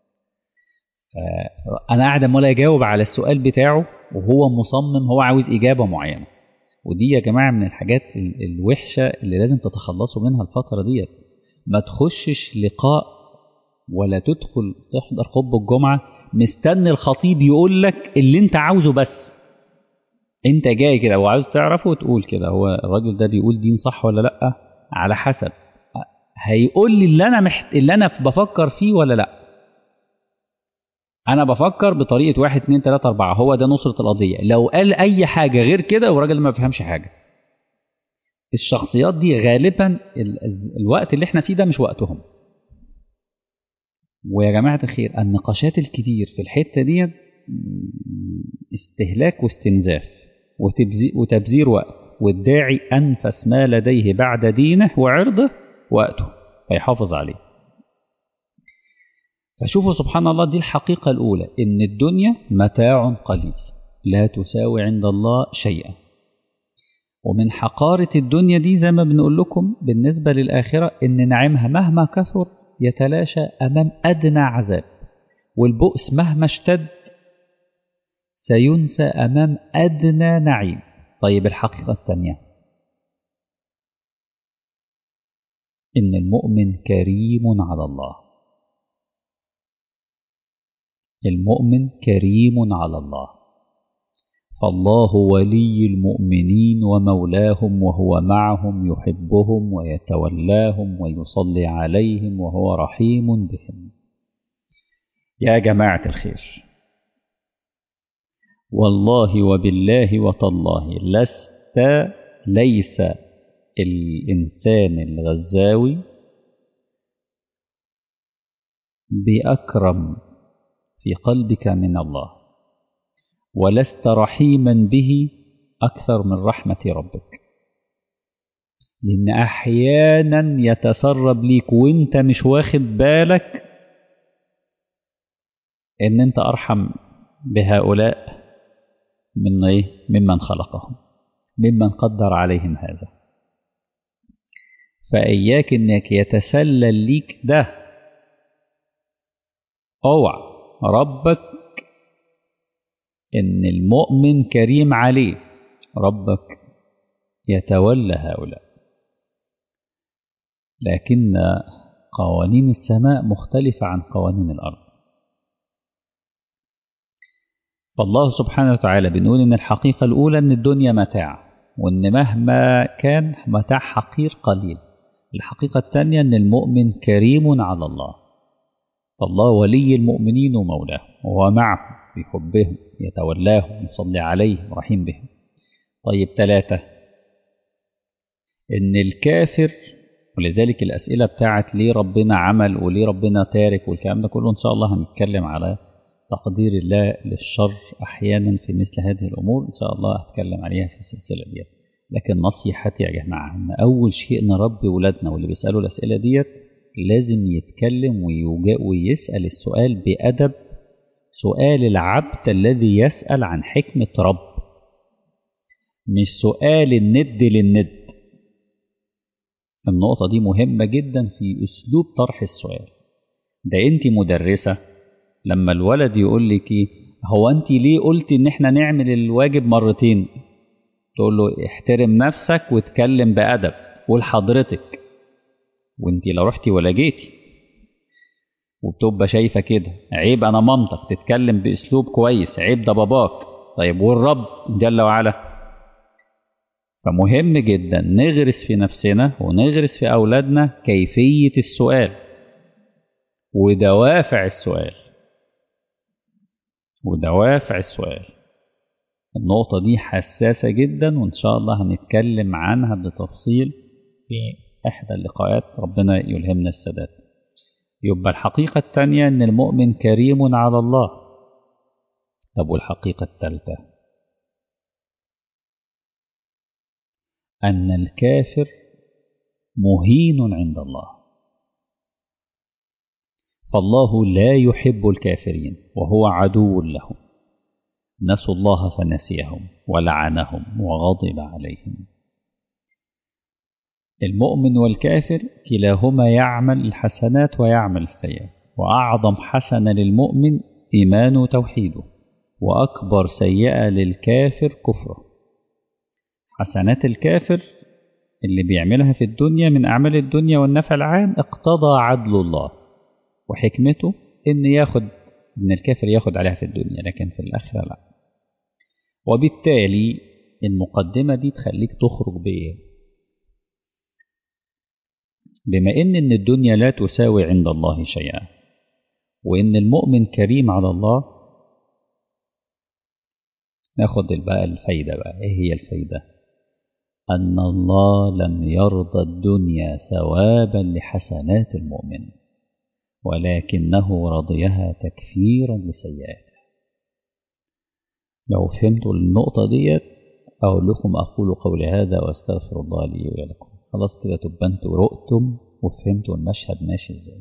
أنا قاعد ولا يجاوب على السؤال بتاعه وهو مصمم هو عاوز إجابة معينة ودي يا جماعة من الحاجات الوحشة اللي لازم تتخلصوا منها الفترة ديت ما تخشش لقاء ولا تدخل تحضر خطبة الجمعة مستني الخطيب يقول لك اللي انت عاوزه بس انت جاي كده وعاوز تعرفه وتقول كده هو الراجل ده بيقول دين صح ولا لا على حسب هيقول لي اللي انا محت... اللي انا بفكر فيه ولا لا انا بفكر بطريقه واحد اتنين تلاته اربعه هو ده نصره القضيه لو قال اي حاجه غير كده والراجل ما بيفهمش حاجه الشخصيات دي غالبا ال... الوقت اللي احنا فيه ده مش وقتهم ويا جماعه الخير النقاشات الكتير في الحته ديت استهلاك واستنزاف وتبذير وقت والداعي أنفس ما لديه بعد دينه وعرضه وقته فيحافظ عليه فشوفوا سبحان الله دي الحقيقة الأولى إن الدنيا متاع قليل لا تساوي عند الله شيئا ومن حقارة الدنيا دي زي ما بنقول لكم بالنسبة للآخرة إن نعيمها مهما كثر يتلاشى أمام أدنى عذاب والبؤس مهما اشتد سينسى أمام أدنى نعيم طيب الحقيقة الثانية إن المؤمن كريم على الله المؤمن كريم على الله فالله ولي المؤمنين ومولاهم وهو معهم يحبهم ويتولاهم ويصلي عليهم وهو رحيم بهم يا جماعة الخير والله وبالله وتالله لست ليس الإنسان الغزاوي بأكرم في قلبك من الله ولست رحيما به أكثر من رحمة ربك لأن أحيانا يتسرب ليك وانت مش واخد بالك ان انت ارحم بهؤلاء من ايه ممن خلقهم ممن قدر عليهم هذا فإياك إنك يتسلل ليك ده اوعى ربك إن المؤمن كريم عليه ربك يتولى هؤلاء لكن قوانين السماء مختلفة عن قوانين الأرض فالله سبحانه وتعالى بنقول إن الحقيقة الأولى إن الدنيا متاع وإن مهما كان متاع حقير قليل الحقيقة الثانية أن المؤمن كريم على الله فالله ولي المؤمنين ومولاه وهو معهم بحبهم يتولاهم يصلي عليهم رحيم بهم طيب ثلاثة إن الكافر ولذلك الأسئلة بتاعت ليه ربنا عمل وليه ربنا تارك والكلام ده كله إن شاء الله هنتكلم على تقدير الله للشر أحيانا في مثل هذه الأمور إن شاء الله هتكلم عليها في السلسلة ديت لكن نصيحتي يا جماعة إن أول شيء نربي ولادنا واللي بيسألوا الأسئلة ديت لازم يتكلم ويسأل السؤال بأدب سؤال العبد الذي يسأل عن حكمة رب مش سؤال الند للند النقطة دي مهمة جدا في أسلوب طرح السؤال ده أنت مدرسة لما الولد يقول لك هو أنت ليه قلت إن إحنا نعمل الواجب مرتين تقول له احترم نفسك واتكلم بأدب قول حضرتك وانت لو رحتي ولا جيتي وبتبقى شايفة كده عيب أنا مامتك تتكلم بأسلوب كويس عيب ده باباك طيب والرب جل وعلا فمهم جدا نغرس في نفسنا ونغرس في أولادنا كيفية السؤال ودوافع السؤال ودوافع السؤال النقطة دي حساسة جدا وإن شاء الله هنتكلم عنها بتفصيل في إحدى اللقاءات ربنا يلهمنا السداد يبقى الحقيقة الثانية أن المؤمن كريم على الله طب والحقيقة الثالثة أن الكافر مهين عند الله فالله لا يحب الكافرين وهو عدو لهم نسوا الله فنسيهم ولعنهم وغضب عليهم المؤمن والكافر كلاهما يعمل الحسنات ويعمل السيئات وأعظم حسنة للمؤمن إيمانه وتوحيده وأكبر سيئة للكافر كفره حسنات الكافر اللي بيعملها في الدنيا من أعمال الدنيا والنفع العام اقتضى عدل الله وحكمته إن ياخد إن الكافر ياخد عليها في الدنيا لكن في الآخرة لا وبالتالي المقدمة دي تخليك تخرج بإيه بما إن إن الدنيا لا تساوي عند الله شيئا وإن المؤمن كريم على الله ناخد بقى الفايدة بقى إيه هي الفايدة أن الله لم يرضى الدنيا ثوابا لحسنات المؤمن ولكنه رضيها تكفيرا لسيئاته لو فهمتوا النقطة ديت أقول لكم أقول قولي هذا وأستغفر الله لي ولكم خلاص كده تبقى انتوا رؤتم وفهمتوا المشهد ماشي ازاي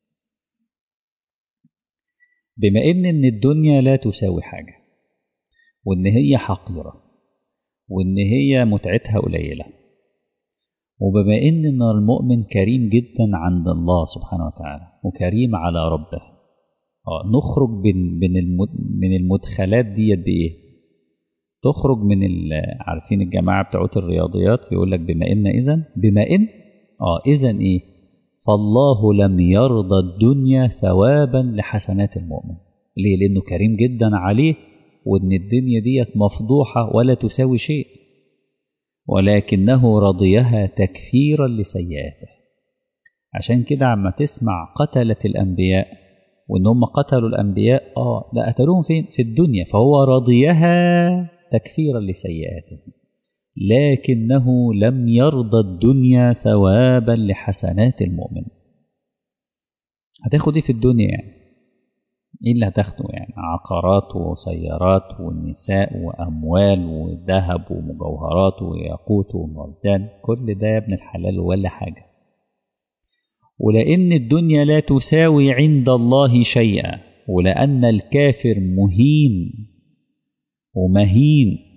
بما ان ان الدنيا لا تساوي حاجة وان هي حقيرة وان هي متعتها قليلة وبما ان ان المؤمن كريم جدا عند الله سبحانه وتعالى وكريم على ربه اه نخرج من من من المدخلات ديت بايه تخرج من عارفين الجماعة بتوعت الرياضيات يقول لك بما إن إذن بما إن آه إذن إيه فالله لم يرضى الدنيا ثوابا لحسنات المؤمن ليه لأنه كريم جدا عليه وإن الدنيا ديت مفضوحة ولا تساوي شيء ولكنه رضيها تكفيرا لسيئاته عشان كده عما تسمع قتلة الأنبياء وإن هم قتلوا الأنبياء آه لا قتلوهم فين في الدنيا فهو رضيها تكفيرا لسيئاته لكنه لم يرضى الدنيا ثوابا لحسنات المؤمن هتاخد ايه في الدنيا يعني ايه اللي هتاخده يعني عقارات وسيارات والنساء واموال وذهب ومجوهرات وياقوت ومرجان كل ده يا ابن الحلال ولا حاجه ولان الدنيا لا تساوي عند الله شيئا ولأن الكافر مهين ومهين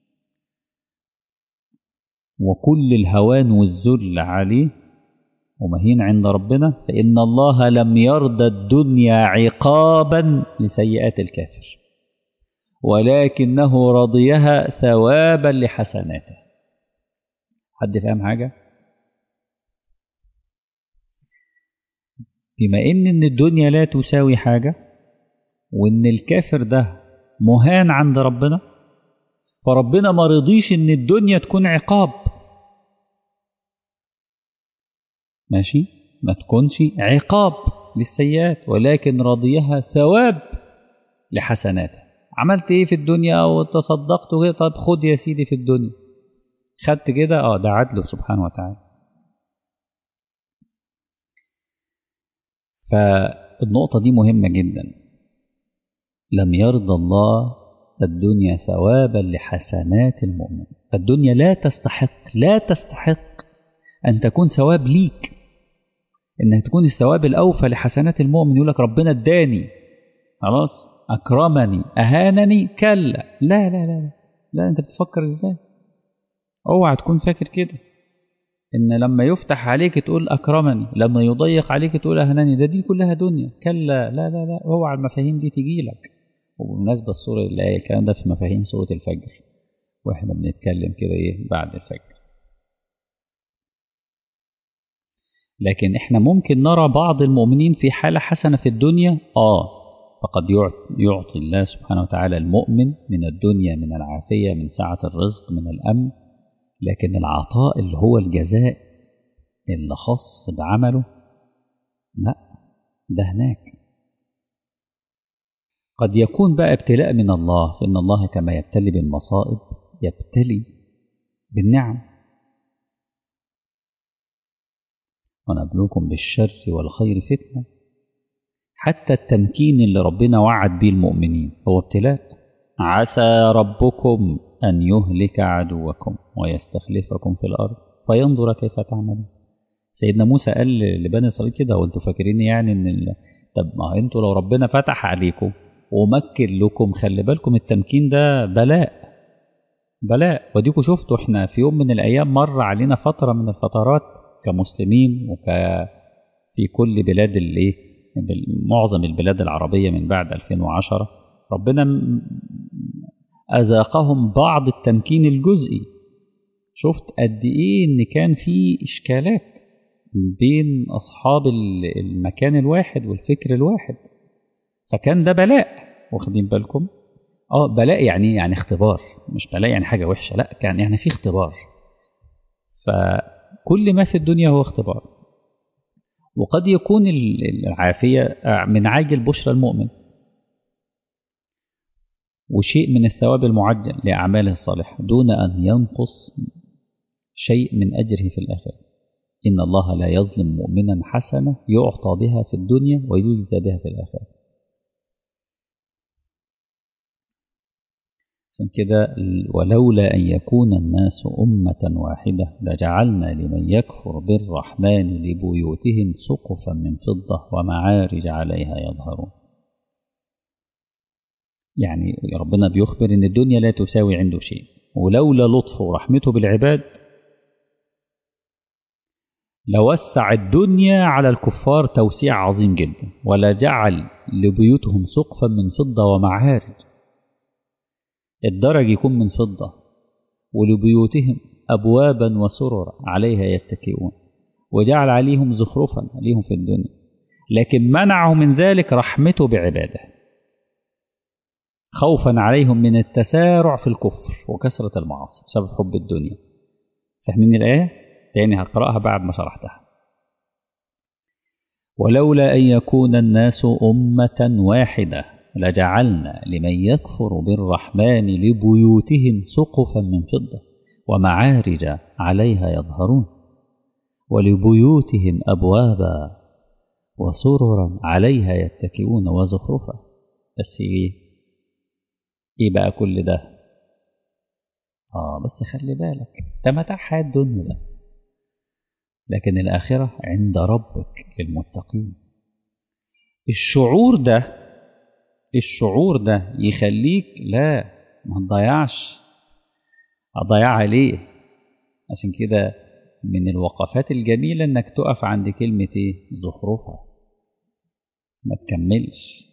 وكل الهوان والذل عليه ومهين عند ربنا فإن الله لم يرضى الدنيا عقابا لسيئات الكافر ولكنه رضيها ثوابا لحسناته حد فاهم حاجة؟ بما إن, إن الدنيا لا تساوي حاجة وإن الكافر ده مهان عند ربنا فربنا ما رضيش إن الدنيا تكون عقاب ماشي ما تكونش عقاب للسيئات ولكن رضيها ثواب لحسناته عملت ايه في الدنيا وتصدقت وكده طب خد يا سيدي في الدنيا خدت كده اه ده عدله سبحانه وتعالى فالنقطة دي مهمة جدا لم يرضى الله الدنيا ثوابا لحسنات المؤمن فالدنيا لا تستحق لا تستحق أن تكون ثواب ليك إنها تكون الثواب الأوفى لحسنات المؤمن يقول لك ربنا اداني خلاص أكرمني أهانني كلا لا لا لا لا أنت بتفكر إزاي اوعى تكون فاكر كده إن لما يفتح عليك تقول أكرمني لما يضيق عليك تقول أهانني ده دي كلها دنيا كلا لا لا لا اوعى المفاهيم دي تجي لك وبالمناسبة الصورة الآية الكلام ده في مفاهيم سورة الفجر واحنا بنتكلم كده ايه بعد الفجر لكن احنا ممكن نرى بعض المؤمنين في حالة حسنة في الدنيا اه فقد يعطي الله سبحانه وتعالى المؤمن من الدنيا من العافية من سعة الرزق من الأمن لكن العطاء اللي هو الجزاء اللي خاص بعمله لا ده هناك قد يكون بقى ابتلاء من الله فإن الله كما يبتلي بالمصائب يبتلي بالنعم ونبلوكم بالشر والخير فتنة حتى التمكين اللي ربنا وعد به المؤمنين هو ابتلاء عسى ربكم أن يهلك عدوكم ويستخلفكم في الأرض فينظر كيف تعملون سيدنا موسى قال لبني إسرائيل كده وانتوا فاكرين يعني ان ال... طب ما انتوا لو ربنا فتح عليكم ومكن لكم خلي بالكم التمكين ده بلاء بلاء وديكوا شفتوا احنا في يوم من الايام مر علينا فتره من الفترات كمسلمين وك في كل بلاد الايه معظم البلاد العربيه من بعد 2010 ربنا اذاقهم بعض التمكين الجزئي شفت قد ايه ان كان في اشكالات بين اصحاب المكان الواحد والفكر الواحد فكان ده بلاء واخدين بالكم اه بلاء يعني يعني اختبار مش بلاء يعني حاجه وحشه لا كان يعني في اختبار فكل ما في الدنيا هو اختبار وقد يكون العافيه من عاجل بشرى المؤمن وشيء من الثواب المعجل لاعماله الصالحه دون ان ينقص شيء من اجره في الاخره ان الله لا يظلم مؤمنا حسنه يعطى بها في الدنيا ويجزى بها في الاخره عشان كده ولولا أن يكون الناس أمة واحدة لجعلنا لمن يكفر بالرحمن لبيوتهم سقفا من فضة ومعارج عليها يظهرون يعني ربنا بيخبر إن الدنيا لا تساوي عنده شيء ولولا لطفه ورحمته بالعباد لوسع الدنيا على الكفار توسيع عظيم جدا ولا جعل لبيوتهم سقفا من فضة ومعارج الدرج يكون من فضة ولبيوتهم أبوابا وسررا عليها يتكئون وجعل عليهم زخرفا عليهم في الدنيا لكن منعه من ذلك رحمته بعباده خوفا عليهم من التسارع في الكفر وكثرة المعاصي بسبب حب الدنيا فاهمين الآية؟ تاني هقرأها بعد ما شرحتها ولولا أن يكون الناس أمة واحدة لجعلنا لمن يكفر بالرحمن لبيوتهم سقفا من فضة ومعارج عليها يظهرون ولبيوتهم أبوابا وسررا عليها يتكئون وزخرفا بس إيه إيه بقى كل ده آه بس خلي بالك ده متاع حياة الدنيا ده لكن الآخرة عند ربك للمتقين الشعور ده الشعور ده يخليك لا ما تضيعش أضيعها ليه عشان كده من الوقفات الجميلة انك تقف عند كلمة ايه زخرفها ما تكملش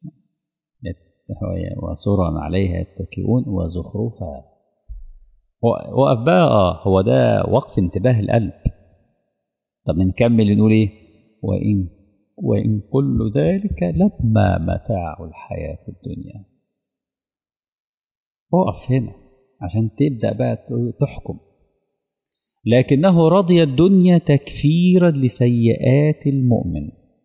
وسرا عليها يتكئون وزخرفها وقف بقى اه هو ده وقف انتباه القلب طب نكمل نقول ايه وإن وإن كل ذلك لما متاع الحياة الدنيا اقف هنا عشان تبدأ بقى تحكم لكنه رضي الدنيا تكفيرا لسيئات المؤمن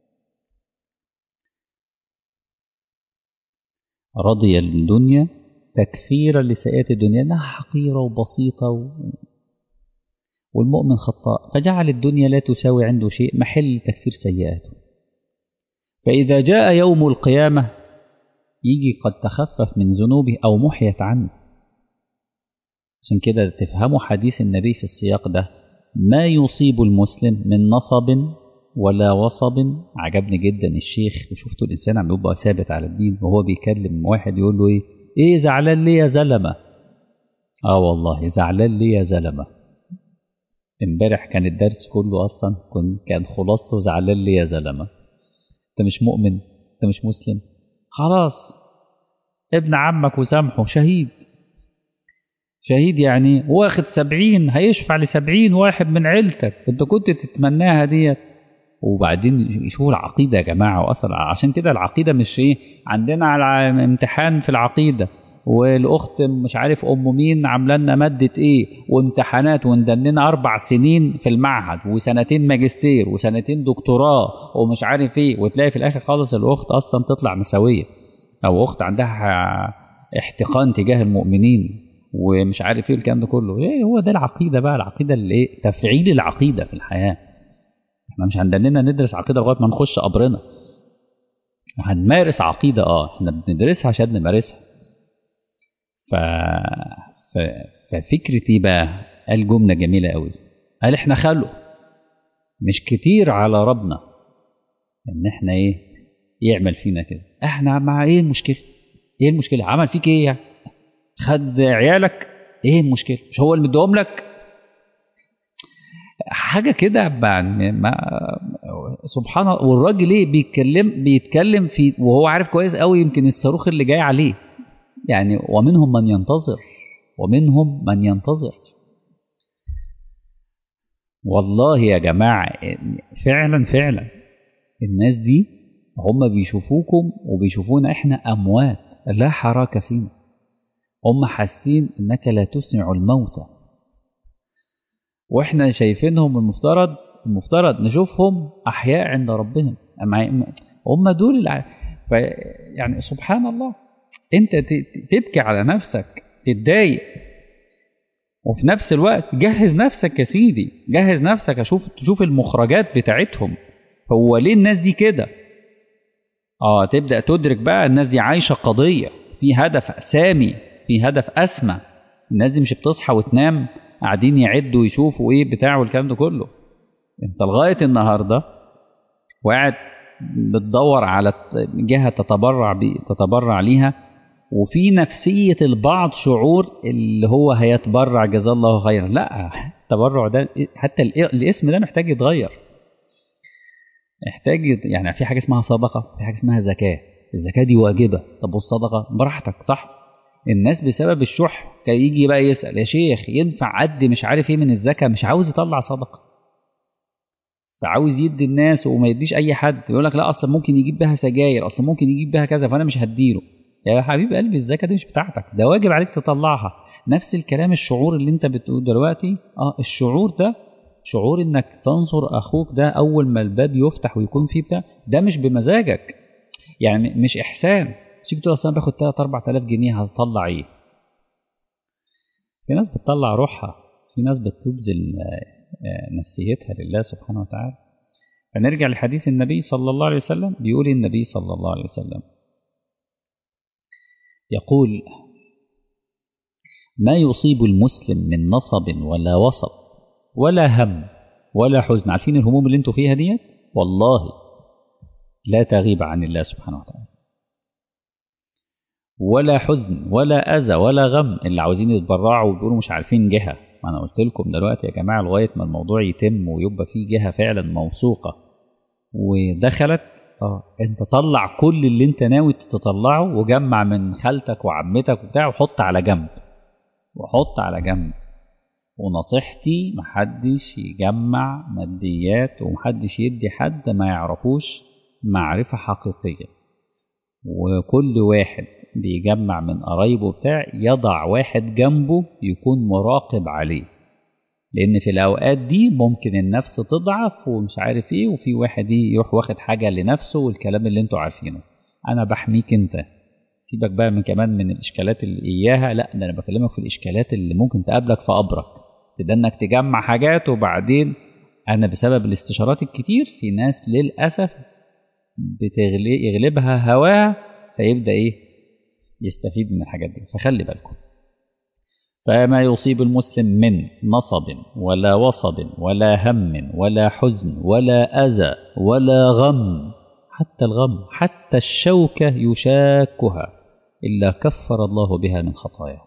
رضي الدنيا تكفيرا لسيئات الدنيا انها حقيره وبسيطه و... والمؤمن خطاء فجعل الدنيا لا تساوي عنده شيء محل تكفير سيئاته فاذا جاء يوم القيامه يجي قد تخفف من ذنوبه او محيت عنه عشان كده تفهموا حديث النبي في السياق ده ما يصيب المسلم من نصب ولا وصب عجبني جدا الشيخ وشفتوا الانسان عم يبقى ثابت على الدين وهو بيكلم واحد يقول له ايه ايه زعلان ليه يا زلمه اه والله زعلان ليه يا زلمه امبارح كان الدرس كله اصلا كان خلاصته زعلان ليه يا زلمه انت مش مؤمن انت مش مسلم خلاص ابن عمك وسامحه شهيد شهيد يعني واخد سبعين هيشفع لسبعين واحد من عيلتك انت كنت تتمناها ديت وبعدين شوفوا العقيدة يا جماعة وأثر عشان كده العقيدة مش إيه عندنا على امتحان في العقيدة والأخت مش عارف أم مين عاملة لنا مادة إيه وامتحانات وندننا أربع سنين في المعهد وسنتين ماجستير وسنتين دكتوراه ومش عارف إيه وتلاقي في الآخر خالص الأخت أصلا تطلع مساوية أو أخت عندها احتقان تجاه المؤمنين ومش عارف ايه الكلام ده كله ايه هو ده العقيده بقى العقيده اللي ايه تفعيل العقيده في الحياه احنا مش عندنا ندرس عقيده لغايه ما نخش قبرنا هنمارس عقيده اه احنا بندرسها عشان نمارسها ف... ف... ففكرتي بقى قال جمله جميله قوي قال احنا خلق مش كتير على ربنا ان احنا ايه يعمل فينا كده احنا مع ايه المشكله ايه المشكله عمل فيك ايه يعني خد عيالك ايه المشكله مش هو اللي مديهم لك حاجه كده ما سبحان الله والراجل ايه بيتكلم بيتكلم في وهو عارف كويس قوي يمكن الصاروخ اللي جاي عليه يعني ومنهم من ينتظر ومنهم من ينتظر والله يا جماعه فعلا فعلا الناس دي هم بيشوفوكم وبيشوفونا احنا اموات لا حراك فينا هم حاسين انك لا تسمع الموتى واحنا شايفينهم المفترض المفترض نشوفهم احياء عند ربهم هم دول الع... ف... يعني سبحان الله انت تبكي على نفسك تتضايق وفي نفس الوقت جهز نفسك يا سيدي جهز نفسك اشوف تشوف المخرجات بتاعتهم هو ليه الناس دي كده اه تبدا تدرك بقى الناس دي عايشه قضيه في هدف سامي في هدف اسمى الناس دي مش بتصحى وتنام قاعدين يعدوا ويشوفوا ايه بتاع والكلام ده كله انت لغايه النهارده وقاعد بتدور على جهه تتبرع بي تتبرع ليها وفي نفسيه البعض شعور اللي هو هيتبرع جزاه الله خيرا لا التبرع ده حتى الاسم ده محتاج يتغير محتاج يعني في حاجه اسمها صدقه في حاجه اسمها زكاه الزكاه دي واجبه طب والصدقه براحتك صح الناس بسبب الشح كان يجي بقى يسال يا شيخ ينفع قد مش عارف ايه من الزكاه مش عاوز يطلع صدقه فعاوز يدي الناس وما يديش اي حد يقول لك لا اصلا ممكن يجيب بها سجاير اصلا ممكن يجيب بها كذا فانا مش هديله يا حبيب قلبي الزكاه دي مش بتاعتك ده واجب عليك تطلعها نفس الكلام الشعور اللي انت بتقول دلوقتي اه الشعور ده شعور انك تنصر اخوك ده اول ما الباب يفتح ويكون فيه بتاع ده مش بمزاجك يعني مش احسان تيجي تقول اصل انا باخد 3 4000 جنيه هطلع ايه في ناس بتطلع روحها في ناس بتبذل نفسيتها لله سبحانه وتعالى فنرجع لحديث النبي صلى الله عليه وسلم بيقول النبي صلى الله عليه وسلم يقول ما يصيب المسلم من نصب ولا وصب ولا هم ولا حزن عارفين الهموم اللي انتوا فيها ديت والله لا تغيب عن الله سبحانه وتعالى ولا حزن ولا أذى ولا غم اللي عاوزين يتبرعوا وبيقولوا مش عارفين جهة ما أنا قلت لكم دلوقتي يا جماعة لغاية ما الموضوع يتم ويبقى فيه جهة فعلا موثوقة ودخلت اه انت طلع كل اللي انت ناوي تطلعه وجمع من خالتك وعمتك وبتاع وحط على جنب وحط على جنب ونصيحتي محدش يجمع ماديات ومحدش يدي حد ما يعرفوش معرفة حقيقية وكل واحد بيجمع من قرايبه بتاع يضع واحد جنبه يكون مراقب عليه لان في الاوقات دي ممكن النفس تضعف ومش عارف ايه وفي واحد يروح واخد حاجه لنفسه والكلام اللي انتوا عارفينه انا بحميك انت سيبك بقى من كمان من الاشكالات اللي اياها لا ده انا بكلمك في الاشكالات اللي ممكن تقابلك في قبرك ده انك تجمع حاجات وبعدين انا بسبب الاستشارات الكتير في ناس للاسف بتغلبها هواها فيبدا ايه يستفيد من الحاجات دي فخلي بالكم فما يصيب المسلم من نصب ولا وصب ولا هم ولا حزن ولا أذى ولا غم حتى الغم حتى الشوكة يشاكها إلا كفر الله بها من خطاياه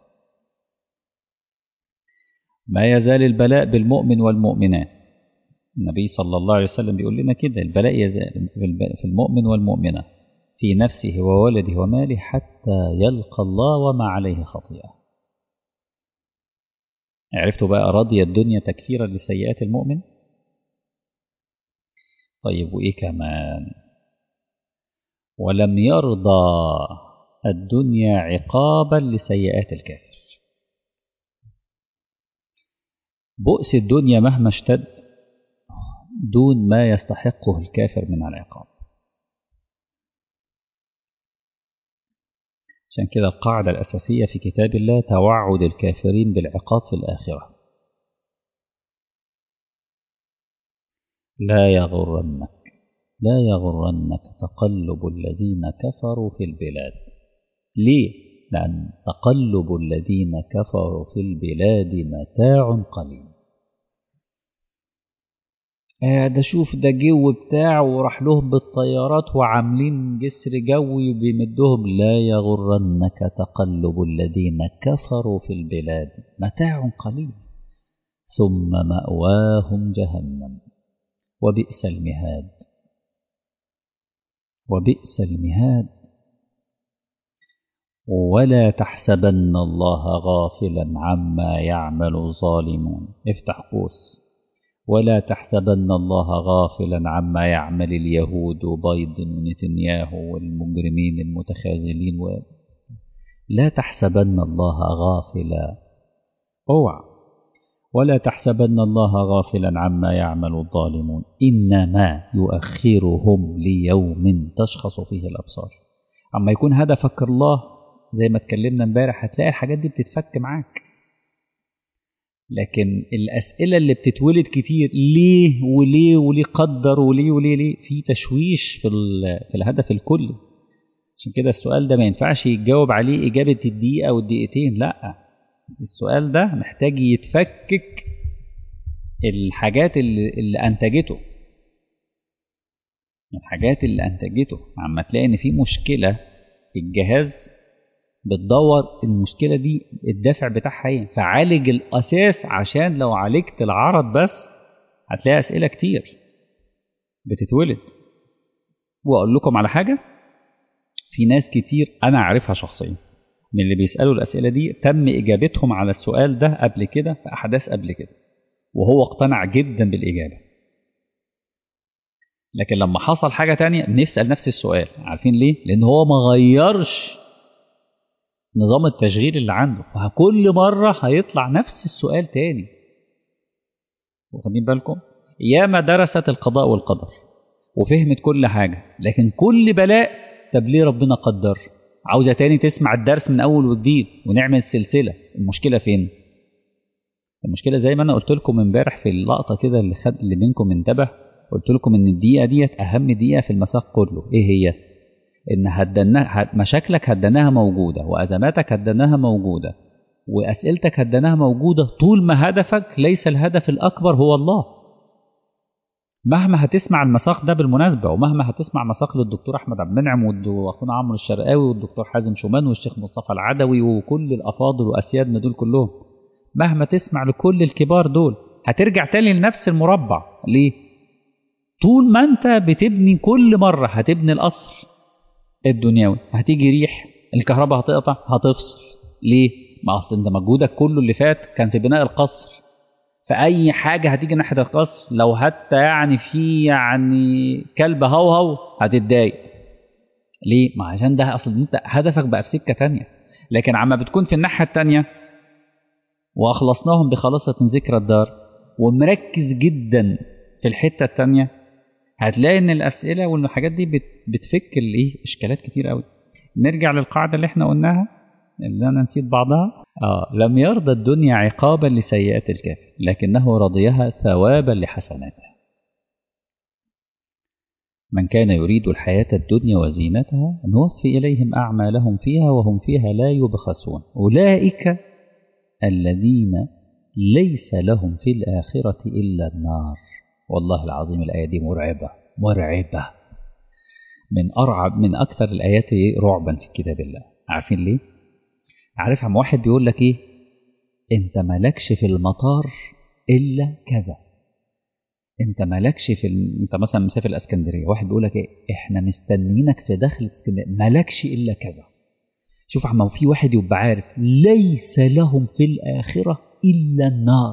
ما يزال البلاء بالمؤمن والمؤمنات النبي صلى الله عليه وسلم بيقول لنا كده البلاء يزال في المؤمن والمؤمنة في نفسه وولده وماله حتى يلقى الله وما عليه خطيئة عرفتوا بقى رضي الدنيا تكفيرا لسيئات المؤمن طيب وإيه كمان ولم يرضى الدنيا عقابا لسيئات الكافر بؤس الدنيا مهما اشتد دون ما يستحقه الكافر من العقاب عشان كده القاعدة الأساسية في كتاب الله توعد الكافرين بالعقاب في الآخرة لا يغرنك لا يغرنك تقلب الذين كفروا في البلاد ليه؟ لأن تقلب الذين كفروا في البلاد متاع قليل آه ده شوف ده جو بتاع وراح لهم بالطيارات وعاملين جسر جوي وبيمدهم لا يغرنك تقلب الذين كفروا في البلاد متاع قليل ثم مأواهم جهنم وبئس المهاد وبئس المهاد ولا تحسبن الله غافلا عما يعمل الظالمون افتح قوس ولا تحسبن الله غافلا عما يعمل اليهود وبايدن ونتنياهو والمجرمين المتخاذلين و... لا تحسبن الله غافلا اوعى ولا تحسبن الله غافلا عما يعمل الظالمون انما يؤخرهم ليوم تشخص فيه الابصار اما يكون هدفك الله زي ما اتكلمنا امبارح هتلاقي الحاجات دي بتتفك معاك لكن الأسئلة اللي بتتولد كتير ليه وليه وليه قدر وليه وليه ليه في تشويش في, في الهدف الكلي عشان كده السؤال ده ما ينفعش يتجاوب عليه إجابة الدقيقة والدقيقتين لا السؤال ده محتاج يتفكك الحاجات اللي, اللي أنتجته الحاجات اللي أنتجته عما تلاقي إن في مشكلة في الجهاز بتدور المشكله دي الدافع بتاعها ايه فعالج الاساس عشان لو عالجت العرض بس هتلاقي اسئله كتير بتتولد واقول لكم على حاجه في ناس كتير انا عارفها شخصيا من اللي بيسالوا الاسئله دي تم اجابتهم على السؤال ده قبل كده في احداث قبل كده وهو اقتنع جدا بالاجابه لكن لما حصل حاجه تانية نسال نفس السؤال عارفين ليه لان هو ما غيرش نظام التشغيل اللي عنده فكل مرة هيطلع نفس السؤال تاني واخدين بالكم ياما درست القضاء والقدر وفهمت كل حاجة لكن كل بلاء طب ليه ربنا قدر عاوزة تاني تسمع الدرس من أول وجديد ونعمل سلسلة المشكلة فين المشكلة زي ما أنا قلت لكم امبارح في اللقطة كده اللي خد اللي منكم انتبه قلت لكم إن الدقيقة ديت أهم دقيقة في المساق كله إيه هي؟ ان هدناها مشاكلك هدناها موجوده وازماتك هدناها موجوده واسئلتك هدناها موجوده طول ما هدفك ليس الهدف الاكبر هو الله مهما هتسمع المساق ده بالمناسبة ومهما هتسمع مساق للدكتور أحمد عبد المنعم وأخونا عمرو الشرقاوي والدكتور حازم شومان والشيخ مصطفى العدوي وكل الأفاضل وأسيادنا دول كلهم مهما تسمع لكل الكبار دول هترجع تاني لنفس المربع ليه؟ طول ما أنت بتبني كل مرة هتبني القصر الدنيوي هتيجي ريح الكهرباء هتقطع هتفصل ليه؟ ما أصل أنت مجهودك كله اللي فات كان في بناء القصر فأي حاجة هتيجي ناحية القصر لو حتى يعني في يعني كلب هوهو هتتضايق ليه؟ ما عشان ده أصل أنت هدفك بقى في سكة تانية لكن عما بتكون في الناحية التانية وأخلصناهم بخلاصة ذكرى الدار ومركز جدا في الحتة التانية هتلاقي إن الأسئلة والحاجات دي بتفك الإيه إشكالات كتير قوي نرجع للقاعدة اللي احنا قلناها اللي أنا نسيت بعضها آه لم يرضى الدنيا عقابا لسيئات الكافر لكنه رضيها ثوابا لحسناتها من كان يريد الحياة الدنيا وزينتها نوفي إليهم أعمالهم فيها وهم فيها لا يبخسون أولئك الذين ليس لهم في الآخرة إلا النار والله العظيم الآية دي مرعبة مرعبة من أرعب من أكثر الآيات رعبا في كتاب الله عارفين ليه؟ عارف عم واحد بيقول لك إيه؟ أنت مالكش في المطار إلا كذا أنت مالكش في ال... أنت مثلا مسافر الإسكندرية واحد بيقول لك إيه؟ إحنا مستنيينك في دخل الإسكندرية مالكش إلا كذا شوف عم في واحد يبقى عارف ليس لهم في الآخرة إلا النار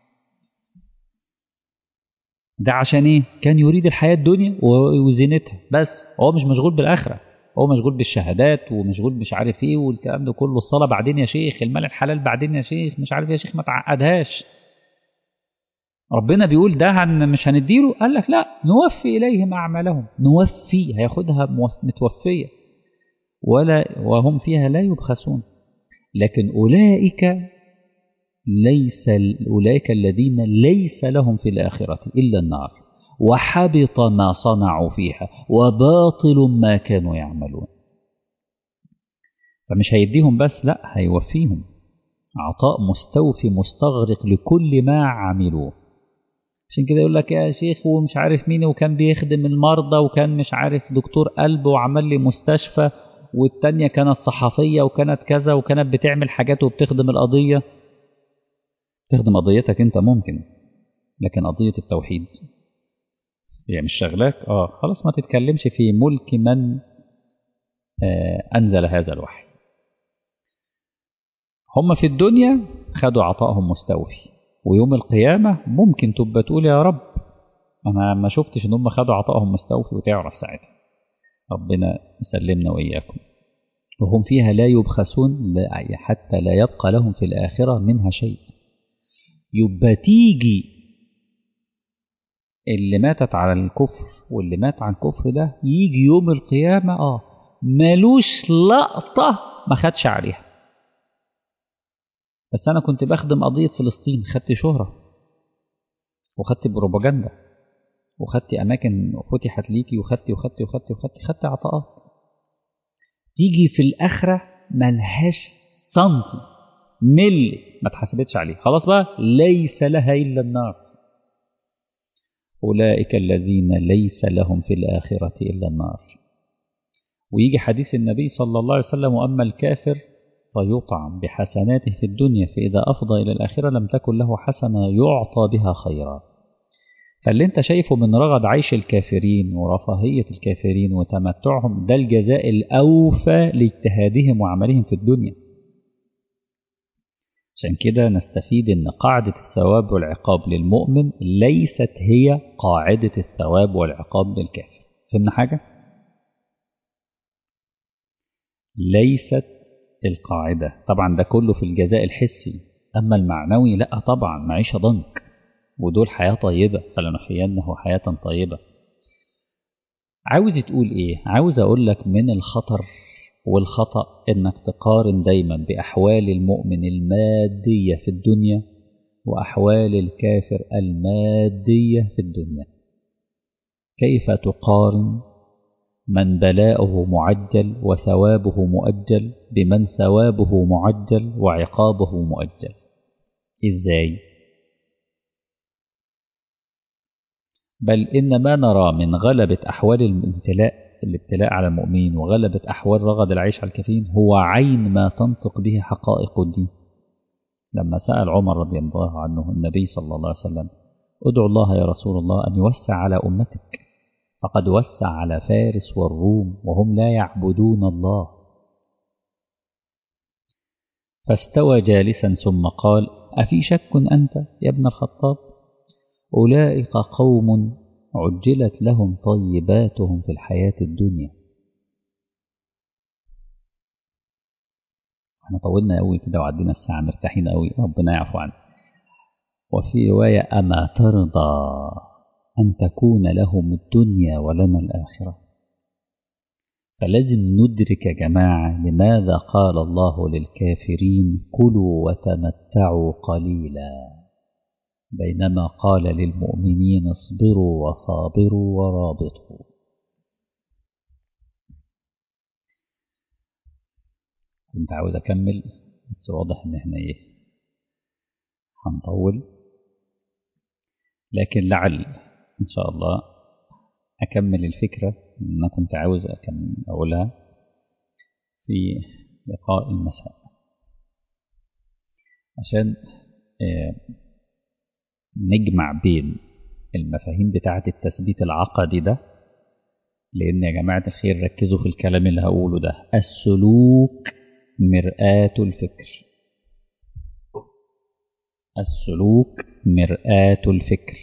ده عشان ايه كان يريد الحياة الدنيا وزينتها بس هو مش مشغول بالآخرة هو مشغول بالشهادات ومشغول مش عارف ايه والكلام ده كله الصلاة بعدين يا شيخ المال الحلال بعدين يا شيخ مش عارف يا شيخ ما تعقدهاش ربنا بيقول ده هن مش هنديله قال لك لا نوفي إليهم أعمالهم نوفي هياخدها متوفية ولا وهم فيها لا يبخسون لكن أولئك ليس أولئك الذين ليس لهم في الآخرة إلا النار وحبط ما صنعوا فيها وباطل ما كانوا يعملون فمش هيديهم بس لا هيوفيهم عطاء مستوفي مستغرق لكل ما عملوه عشان كده يقول لك يا شيخ ومش عارف مين وكان بيخدم المرضى وكان مش عارف دكتور قلب وعمل لي مستشفى والتانية كانت صحفية وكانت كذا وكانت بتعمل حاجات وبتخدم القضية تخدم قضيتك انت ممكن لكن قضية التوحيد هي مش شغلاك اه خلاص ما تتكلمش في ملك من آه أنزل هذا الوحي هم في الدنيا خدوا عطائهم مستوفي ويوم القيامة ممكن تبقى تقول يا رب أنا ما شفتش إن هم خدوا عطائهم مستوفي وتعرف ساعتها ربنا يسلمنا وإياكم وهم فيها لا يبخسون لا حتى لا يبقى لهم في الآخرة منها شيء يبقى تيجي اللي ماتت على الكفر واللي مات عن الكفر ده يجي يوم القيامة اه ملوش لقطة ما خدش عليها بس أنا كنت بخدم قضية فلسطين خدت شهرة وخدت بروباجندا وخدت أماكن فتحت ليكي وخدت وخدت وخدت وخدت خدت عطاءات تيجي في الآخرة ملهاش سنتي ملي ما اتحسبتش عليه خلاص بقى ليس لها إلا النار أولئك الذين ليس لهم في الآخرة إلا النار ويجي حديث النبي صلى الله عليه وسلم وأما الكافر فيطعم بحسناته في الدنيا فإذا أفضى إلى الآخرة لم تكن له حسنة يعطى بها خيرا فاللي انت شايفه من رغد عيش الكافرين ورفاهية الكافرين وتمتعهم ده الجزاء الأوفى لاجتهادهم وعملهم في الدنيا عشان كده نستفيد ان قاعدة الثواب والعقاب للمؤمن ليست هي قاعدة الثواب والعقاب للكافر فهمنا حاجة؟ ليست القاعدة طبعا ده كله في الجزاء الحسي أما المعنوي لا طبعا معيشة ضنك ودول حياة طيبة فلنحيينه حياة طيبة عاوز تقول ايه عاوز اقول لك من الخطر والخطأ انك تقارن دايما بأحوال المؤمن المادية في الدنيا وأحوال الكافر المادية في الدنيا كيف تقارن من بلاؤه معجل وثوابه مؤجل بمن ثوابه معجل وعقابه مؤجل ازاي بل إن ما نرى من غلبة أحوال الابتلاء الابتلاء على المؤمنين وغلبة أحوال رغد العيش على الكافرين هو عين ما تنطق به حقائق الدين لما سأل عمر رضي الله عنه النبي صلى الله عليه وسلم ادعو الله يا رسول الله أن يوسع على أمتك فقد وسع على فارس والروم وهم لا يعبدون الله فاستوى جالسا ثم قال أفي شك أنت يا ابن الخطاب أولئك قوم عجلت لهم طيباتهم في الحياة الدنيا احنا طولنا قوي كده وعدينا الساعة مرتاحين قوي ربنا يعفو عنا وفي رواية أما ترضى أن تكون لهم الدنيا ولنا الآخرة فلازم ندرك يا جماعة لماذا قال الله للكافرين كلوا وتمتعوا قليلا بينما قال للمؤمنين اصبروا وصابروا ورابطوا كنت عاوز أكمل بس واضح إن إحنا إيه هنطول لكن لعل إن شاء الله أكمل الفكرة اللي أنا كنت عاوز أكمل أقولها في لقاء المساء عشان نجمع بين المفاهيم بتاعة التثبيت العقدي ده لأن يا جماعة الخير ركزوا في الكلام اللي هقوله ده السلوك مرآة الفكر السلوك مرآة الفكر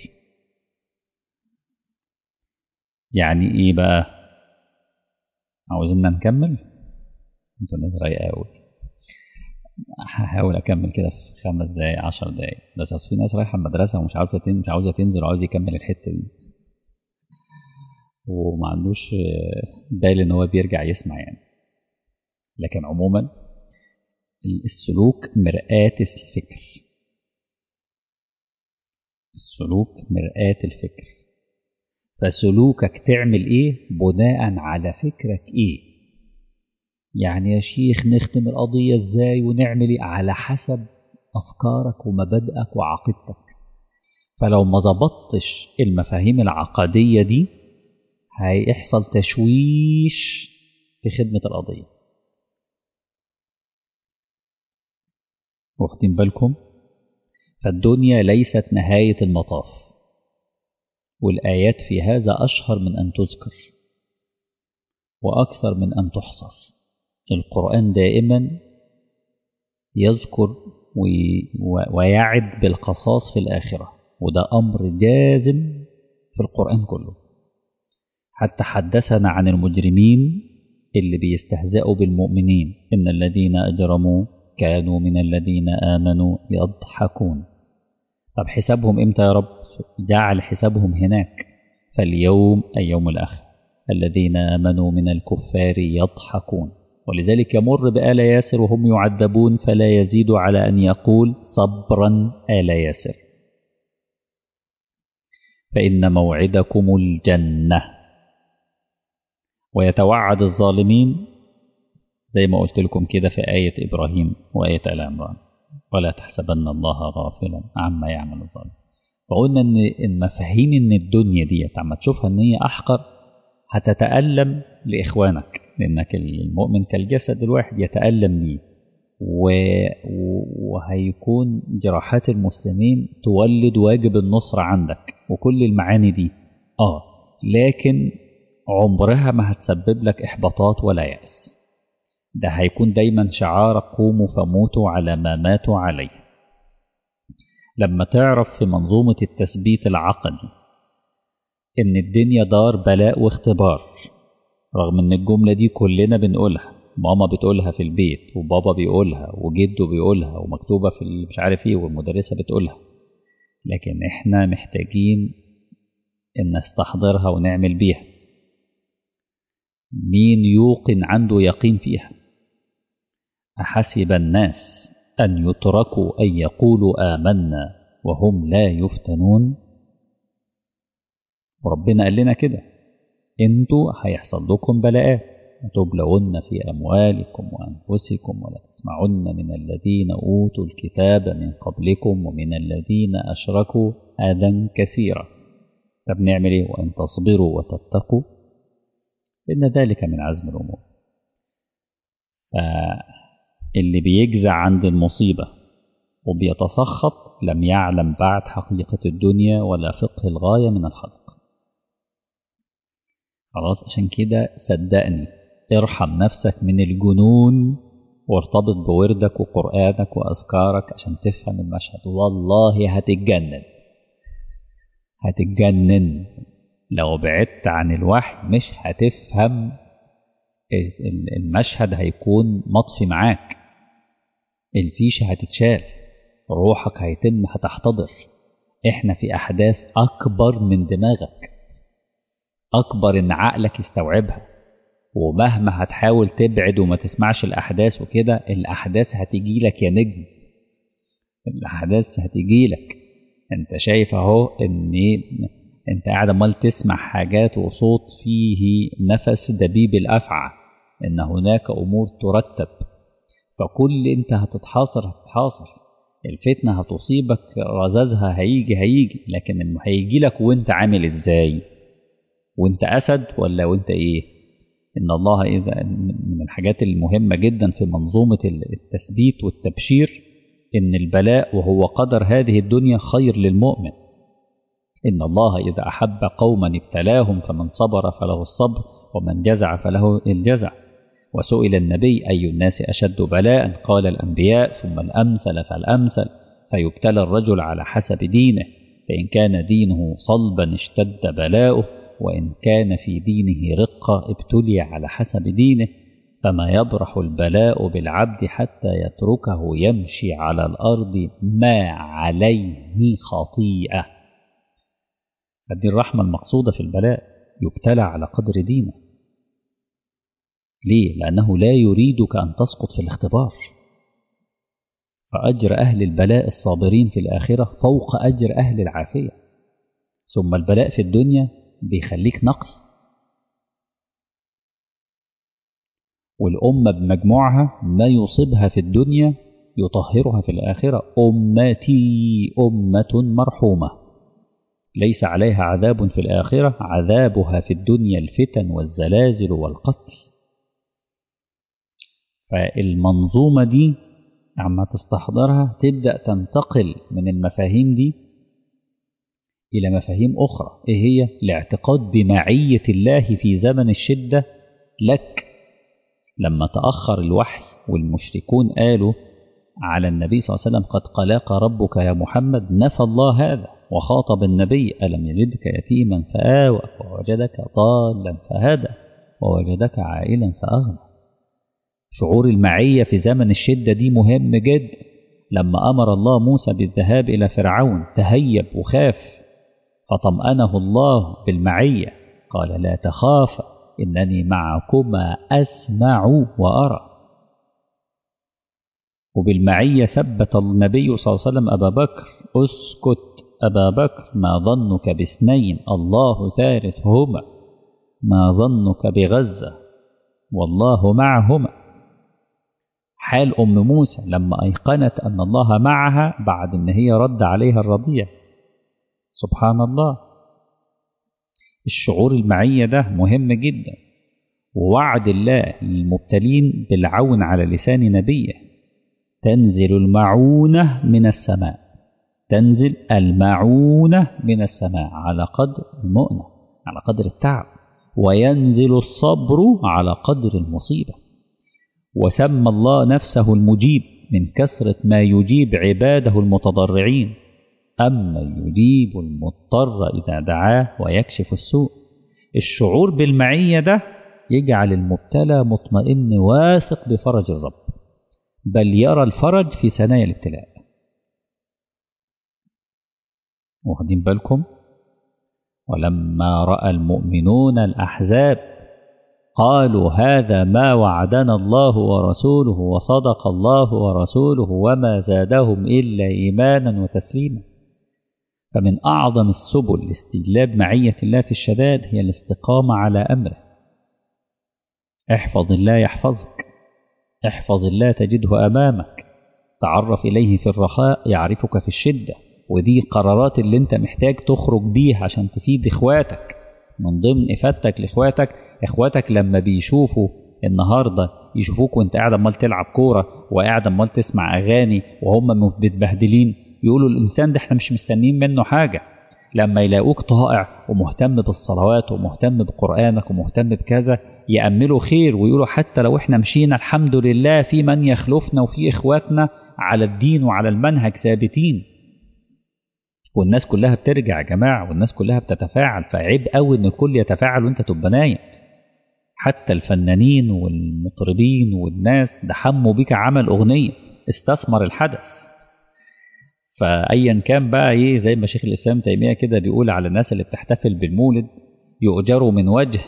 يعني ايه بقى عاوزنا نكمل انتوا ناس رايقه قوي هحاول اكمل كده في خمس دقايق عشر دقايق بس اصل في ناس رايحه المدرسه ومش عارفه تنزل مش عاوزه تنزل وعاوز يكمل الحته دي وما عندوش بال ان هو بيرجع يسمع يعني لكن عموما السلوك مرآة الفكر السلوك مرآة الفكر فسلوكك تعمل ايه بناء على فكرك ايه يعني يا شيخ نختم القضية ازاي ونعمل ايه على حسب افكارك ومبادئك وعقيدتك فلو ما ظبطتش المفاهيم العقدية دي هيحصل تشويش في خدمة القضية واخدين بالكم فالدنيا ليست نهاية المطاف والآيات في هذا أشهر من أن تذكر وأكثر من أن تحصر القرآن دائما يذكر ويعد بالقصاص في الآخرة وده أمر جازم في القرآن كله حتى حدثنا عن المجرمين اللي بيستهزئوا بالمؤمنين إن الذين أجرموا كانوا من الذين آمنوا يضحكون طب حسابهم إمتى يا رب جعل حسابهم هناك فاليوم أي يوم الآخر الذين آمنوا من الكفار يضحكون ولذلك يمر بآل ياسر وهم يعذبون فلا يزيد على أن يقول صبرا آل ياسر فإن موعدكم الجنة ويتوعد الظالمين زي ما قلت لكم كده في آية إبراهيم وآية آل عمران ولا تحسبن الله غافلا عما يعمل الظالم فقلنا ان المفاهيم ان الدنيا ديت عما تشوفها ان هي احقر هتتألم لإخوانك لأنك المؤمن كالجسد الواحد يتألم ليه و... وهيكون جراحات المسلمين تولد واجب النصر عندك وكل المعاني دي آه لكن عمرها ما هتسبب لك إحباطات ولا يأس ده هيكون دايما شعارك قوموا فموتوا على ما ماتوا عليه لما تعرف في منظومة التثبيت العقدي إن الدنيا دار بلاء واختبار رغم إن الجملة دي كلنا بنقولها ماما بتقولها في البيت وبابا بيقولها وجده بيقولها ومكتوبة في مش عارف ايه والمدرسة بتقولها لكن احنا محتاجين ان نستحضرها ونعمل بيها مين يوقن عنده يقين فيها أحسب الناس أن يتركوا أن يقولوا آمنا وهم لا يفتنون وربنا قال لنا كده انتوا هيحصل لكم بلاءات وتبلغن في أموالكم وأنفسكم ولا تسمعن من الذين أوتوا الكتاب من قبلكم ومن الذين أشركوا أذى كثيرا طب نعمل ايه وان تصبروا وتتقوا ان ذلك من عزم الامور فاللي بيجزع عند المصيبه وبيتسخط لم يعلم بعد حقيقه الدنيا ولا فقه الغايه من الخلق خلاص عشان كده صدقني ارحم نفسك من الجنون وارتبط بوردك وقرآنك وأذكارك عشان تفهم المشهد والله هتتجنن هتتجنن لو بعدت عن الوحي مش هتفهم المشهد هيكون مطفي معاك الفيشة هتتشال روحك هيتم هتحتضر احنا في أحداث أكبر من دماغك أكبر إن عقلك يستوعبها ومهما هتحاول تبعد وما تسمعش الأحداث وكده الأحداث هتجيلك يا نجم الأحداث هتجيلك أنت شايف أهو إن أنت قاعد أمال تسمع حاجات وصوت فيه نفس دبيب الأفعى إن هناك أمور ترتب فكل أنت هتتحاصر هتتحاصر الفتنة هتصيبك رذاذها هيجي هيجي لكن هيجي لك وانت عامل ازاي وانت أسد ولا وانت ايه إن الله إذا من الحاجات المهمة جدا في منظومة التثبيت والتبشير إن البلاء وهو قدر هذه الدنيا خير للمؤمن إن الله إذا أحب قوما ابتلاهم فمن صبر فله الصبر ومن جزع فله الجزع وسئل النبي أي الناس أشد بلاء قال الأنبياء ثم الأمثل فالأمثل فيبتلى الرجل على حسب دينه فإن كان دينه صلبا اشتد بلاؤه وإن كان في دينه رقة ابتلي على حسب دينه فما يبرح البلاء بالعبد حتى يتركه يمشي على الأرض ما عليه خطيئة هذه الرحمة المقصودة في البلاء يبتلى على قدر دينه ليه؟ لأنه لا يريدك أن تسقط في الاختبار فأجر أهل البلاء الصابرين في الآخرة فوق أجر أهل العافية ثم البلاء في الدنيا بيخليك نقي والأمة بمجموعها ما يصيبها في الدنيا يطهرها في الآخرة أمتي أمة مرحومة ليس عليها عذاب في الآخرة عذابها في الدنيا الفتن والزلازل والقتل فالمنظومة دي عما تستحضرها تبدأ تنتقل من المفاهيم دي إلى مفاهيم أخرى إيه هي؟ الاعتقاد بمعية الله في زمن الشدة لك لما تأخر الوحي والمشركون قالوا على النبي صلى الله عليه وسلم قد قلاك ربك يا محمد نفى الله هذا وخاطب النبي ألم يجدك يتيما فآوى ووجدك ضالا فهدى ووجدك عائلا فأغنى شعور المعية في زمن الشدة دي مهم جدا لما أمر الله موسى بالذهاب إلى فرعون تهيب وخاف فطمأنه الله بالمعية قال لا تخافا إنني معكما أسمع وأرى وبالمعية ثبت النبي صلى الله عليه وسلم أبا بكر اسكت أبا بكر ما ظنك باثنين الله ثالثهما ما ظنك بغزة والله معهما حال أم موسى لما أيقنت أن الله معها بعد أن هي رد عليها الرضيع سبحان الله الشعور المعية ده مهم جدا ووعد الله للمبتلين بالعون على لسان نبيه تنزل المعونة من السماء تنزل المعونة من السماء على قدر المؤنة على قدر التعب وينزل الصبر على قدر المصيبة وسمى الله نفسه المجيب من كثرة ما يجيب عباده المتضرعين أما يجيب المضطر إذا دعاه ويكشف السوء الشعور بالمعية ده يجعل المبتلى مطمئن واثق بفرج الرب بل يرى الفرج في ثنايا الابتلاء واخدين بالكم ولما رأى المؤمنون الأحزاب قالوا هذا ما وعدنا الله ورسوله وصدق الله ورسوله وما زادهم إلا إيمانا وتسليما فمن أعظم السبل لاستجلاب معية الله في الشداد هي الاستقامة على أمره احفظ الله يحفظك احفظ الله تجده أمامك تعرف إليه في الرخاء يعرفك في الشدة ودي القرارات اللي انت محتاج تخرج بيها عشان تفيد اخواتك من ضمن افادتك لاخواتك اخواتك لما بيشوفوا النهارده يشوفوك وانت قاعد امال تلعب كوره وقاعد امال تسمع اغاني وهم متبهدلين يقولوا الانسان ده احنا مش مستنيين منه حاجه لما يلاقوك طائع ومهتم بالصلوات ومهتم بقرانك ومهتم بكذا يأملوا خير ويقولوا حتى لو احنا مشينا الحمد لله في من يخلفنا وفي اخواتنا على الدين وعلى المنهج ثابتين والناس كلها بترجع يا جماعه والناس كلها بتتفاعل فعيب قوي ان الكل يتفاعل وانت تبقى نايم حتى الفنانين والمطربين والناس ده حموا بيك عمل اغنيه استثمر الحدث فايا كان بقى ايه زي ما شيخ الاسلام تيميه كده بيقول على الناس اللي بتحتفل بالمولد يؤجروا من وجه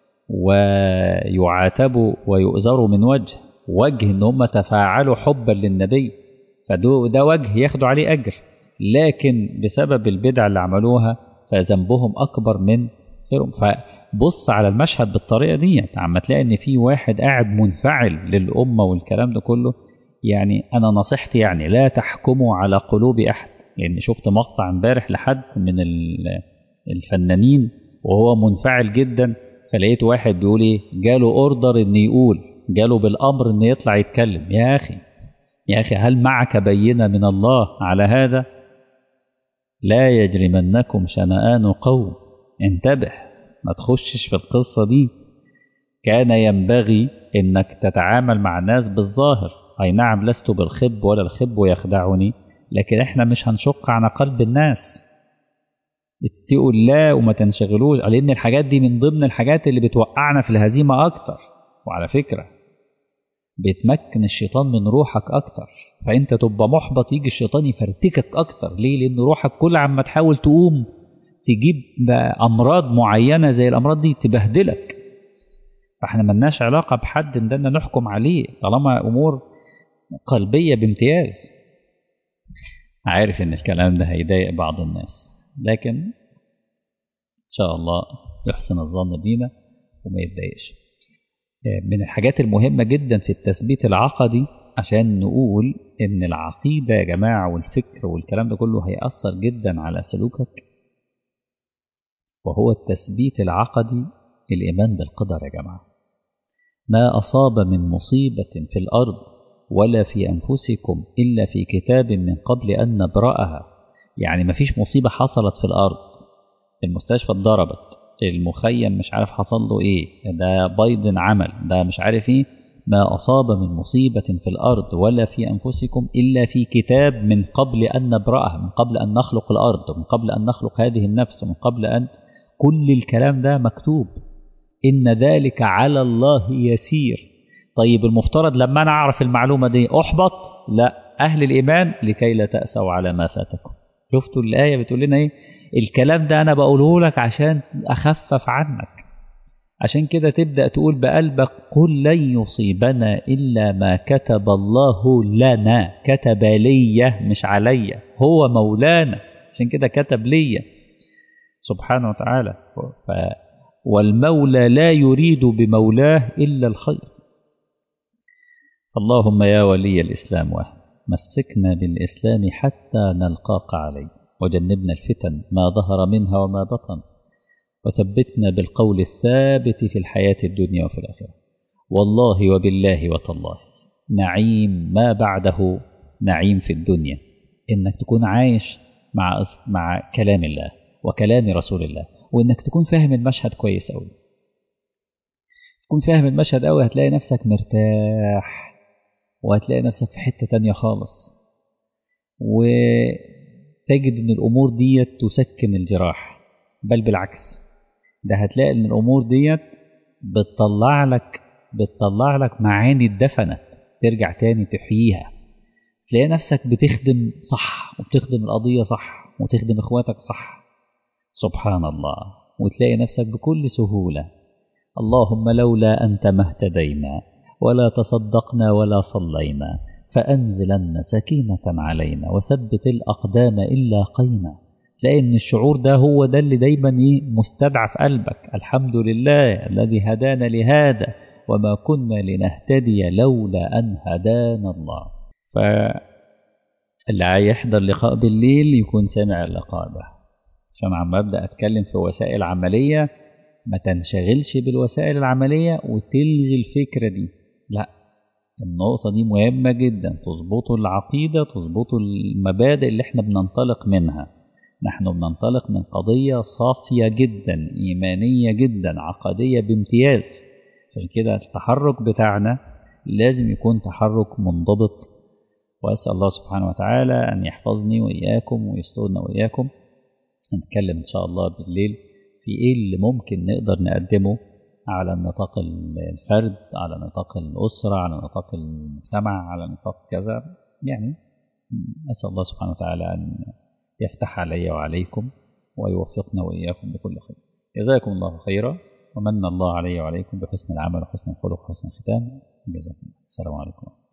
ويعاتبوا ويؤذروا من وجه وجه ان هم تفاعلوا حبا للنبي فده ده وجه ياخدوا عليه اجر لكن بسبب البدع اللي عملوها فذنبهم اكبر من غيرهم فبص على المشهد بالطريقه دي عم تلاقي ان في واحد قاعد منفعل للامه والكلام ده كله يعني انا نصيحتي يعني لا تحكموا على قلوب احد لان يعني شفت مقطع امبارح لحد من الفنانين وهو منفعل جدا فلقيت واحد بيقول ايه جاله اوردر ان يقول جاله بالامر ان يطلع يتكلم يا اخي يا اخي هل معك بينه من الله على هذا لا يجرمنكم شنآن قوم انتبه ما تخشش في القصة دي كان ينبغي انك تتعامل مع الناس بالظاهر اي نعم لست بالخب ولا الخب يخدعني لكن احنا مش هنشق على قلب الناس اتقوا الله وما تنشغلوش لان الحاجات دي من ضمن الحاجات اللي بتوقعنا في الهزيمة اكتر وعلى فكرة بتمكن الشيطان من روحك اكتر فانت تبقى محبط يجي الشيطان يفرتكك اكتر ليه لان روحك كل عما تحاول تقوم تجيب امراض معينه زي الامراض دي تبهدلك فاحنا ملناش علاقه بحد ان ده نحكم عليه طالما امور قلبيه بامتياز عارف ان الكلام ده هيضايق بعض الناس لكن ان شاء الله يحسن الظن بينا وما يتضايقش من الحاجات المهمه جدا في التثبيت العقدي عشان نقول ان العقيده يا جماعه والفكر والكلام ده كله هيأثر جدا على سلوكك وهو التثبيت العقدي الإيمان بالقدر يا جماعة ما أصاب من مصيبة في الأرض ولا في أنفسكم إلا في كتاب من قبل أن نبرأها يعني ما فيش مصيبة حصلت في الأرض المستشفى اتضربت المخيم مش عارف حصل له ايه ده بايدن عمل ده مش عارف ايه ما أصاب من مصيبة في الأرض ولا في أنفسكم إلا في كتاب من قبل أن نبرأها من قبل أن نخلق الأرض ومن قبل أن نخلق هذه النفس ومن قبل أن كل الكلام ده مكتوب إن ذلك على الله يسير طيب المفترض لما أنا أعرف المعلومة دي أحبط لا أهل الإيمان لكي لا تأسوا على ما فاتكم شفتوا الآية بتقول لنا إيه الكلام ده أنا بقوله لك عشان أخفف عنك عشان كده تبدأ تقول بقلبك قل لن يصيبنا إلا ما كتب الله لنا كتب لي مش علي هو مولانا عشان كده كتب لي سبحانه وتعالى ف والمولى لا يريد بمولاه إلا الخير اللهم يا ولي الإسلام وهم مسكنا بالإسلام حتى نلقاك عليه وجنبنا الفتن ما ظهر منها وما بطن وثبتنا بالقول الثابت في الحياة الدنيا وفي الآخرة والله وبالله وتالله نعيم ما بعده نعيم في الدنيا إنك تكون عايش مع مع كلام الله وكلام رسول الله وإنك تكون فاهم المشهد كويس أوي تكون فاهم المشهد أوي هتلاقي نفسك مرتاح وهتلاقي نفسك في حتة تانية خالص وتجد إن الأمور ديت تسكن الجراح بل بالعكس ده هتلاقي ان الامور ديت بتطلع لك بتطلع لك معاني اتدفنت ترجع تاني تحييها تلاقي نفسك بتخدم صح وبتخدم القضيه صح وتخدم اخواتك صح سبحان الله وتلاقي نفسك بكل سهوله اللهم لولا انت ما اهتدينا ولا تصدقنا ولا صلينا فانزلن سكينه علينا وثبت الاقدام الا قينا تلاقي ان الشعور ده هو ده اللي دايما ايه مستدعى في قلبك الحمد لله الذي هدانا لهذا وما كنا لنهتدي لولا ان هدانا الله اللي هيحضر لقاء بالليل يكون سامع اللقاء ده عشان عم ابدا اتكلم في وسائل عمليه ما تنشغلش بالوسائل العمليه وتلغي الفكره دي لا النقطة دي مهمة جدا تظبطوا العقيدة تظبطوا المبادئ اللي احنا بننطلق منها نحن بننطلق من قضية صافية جدا إيمانية جدا عقدية بامتياز عشان كده التحرك بتاعنا لازم يكون تحرك منضبط وأسأل الله سبحانه وتعالى أن يحفظني وإياكم ويسترنا وإياكم هنتكلم إن شاء الله بالليل في إيه اللي ممكن نقدر نقدمه على نطاق الفرد على نطاق الأسرة على نطاق المجتمع على نطاق كذا يعني أسأل الله سبحانه وتعالى أن يفتح علي وعليكم ويوفقنا وإياكم بكل خير جزاكم الله خيرا ومن الله علي وعليكم بحسن العمل وحسن الخلق وحسن الختام جزاكم الله السلام عليكم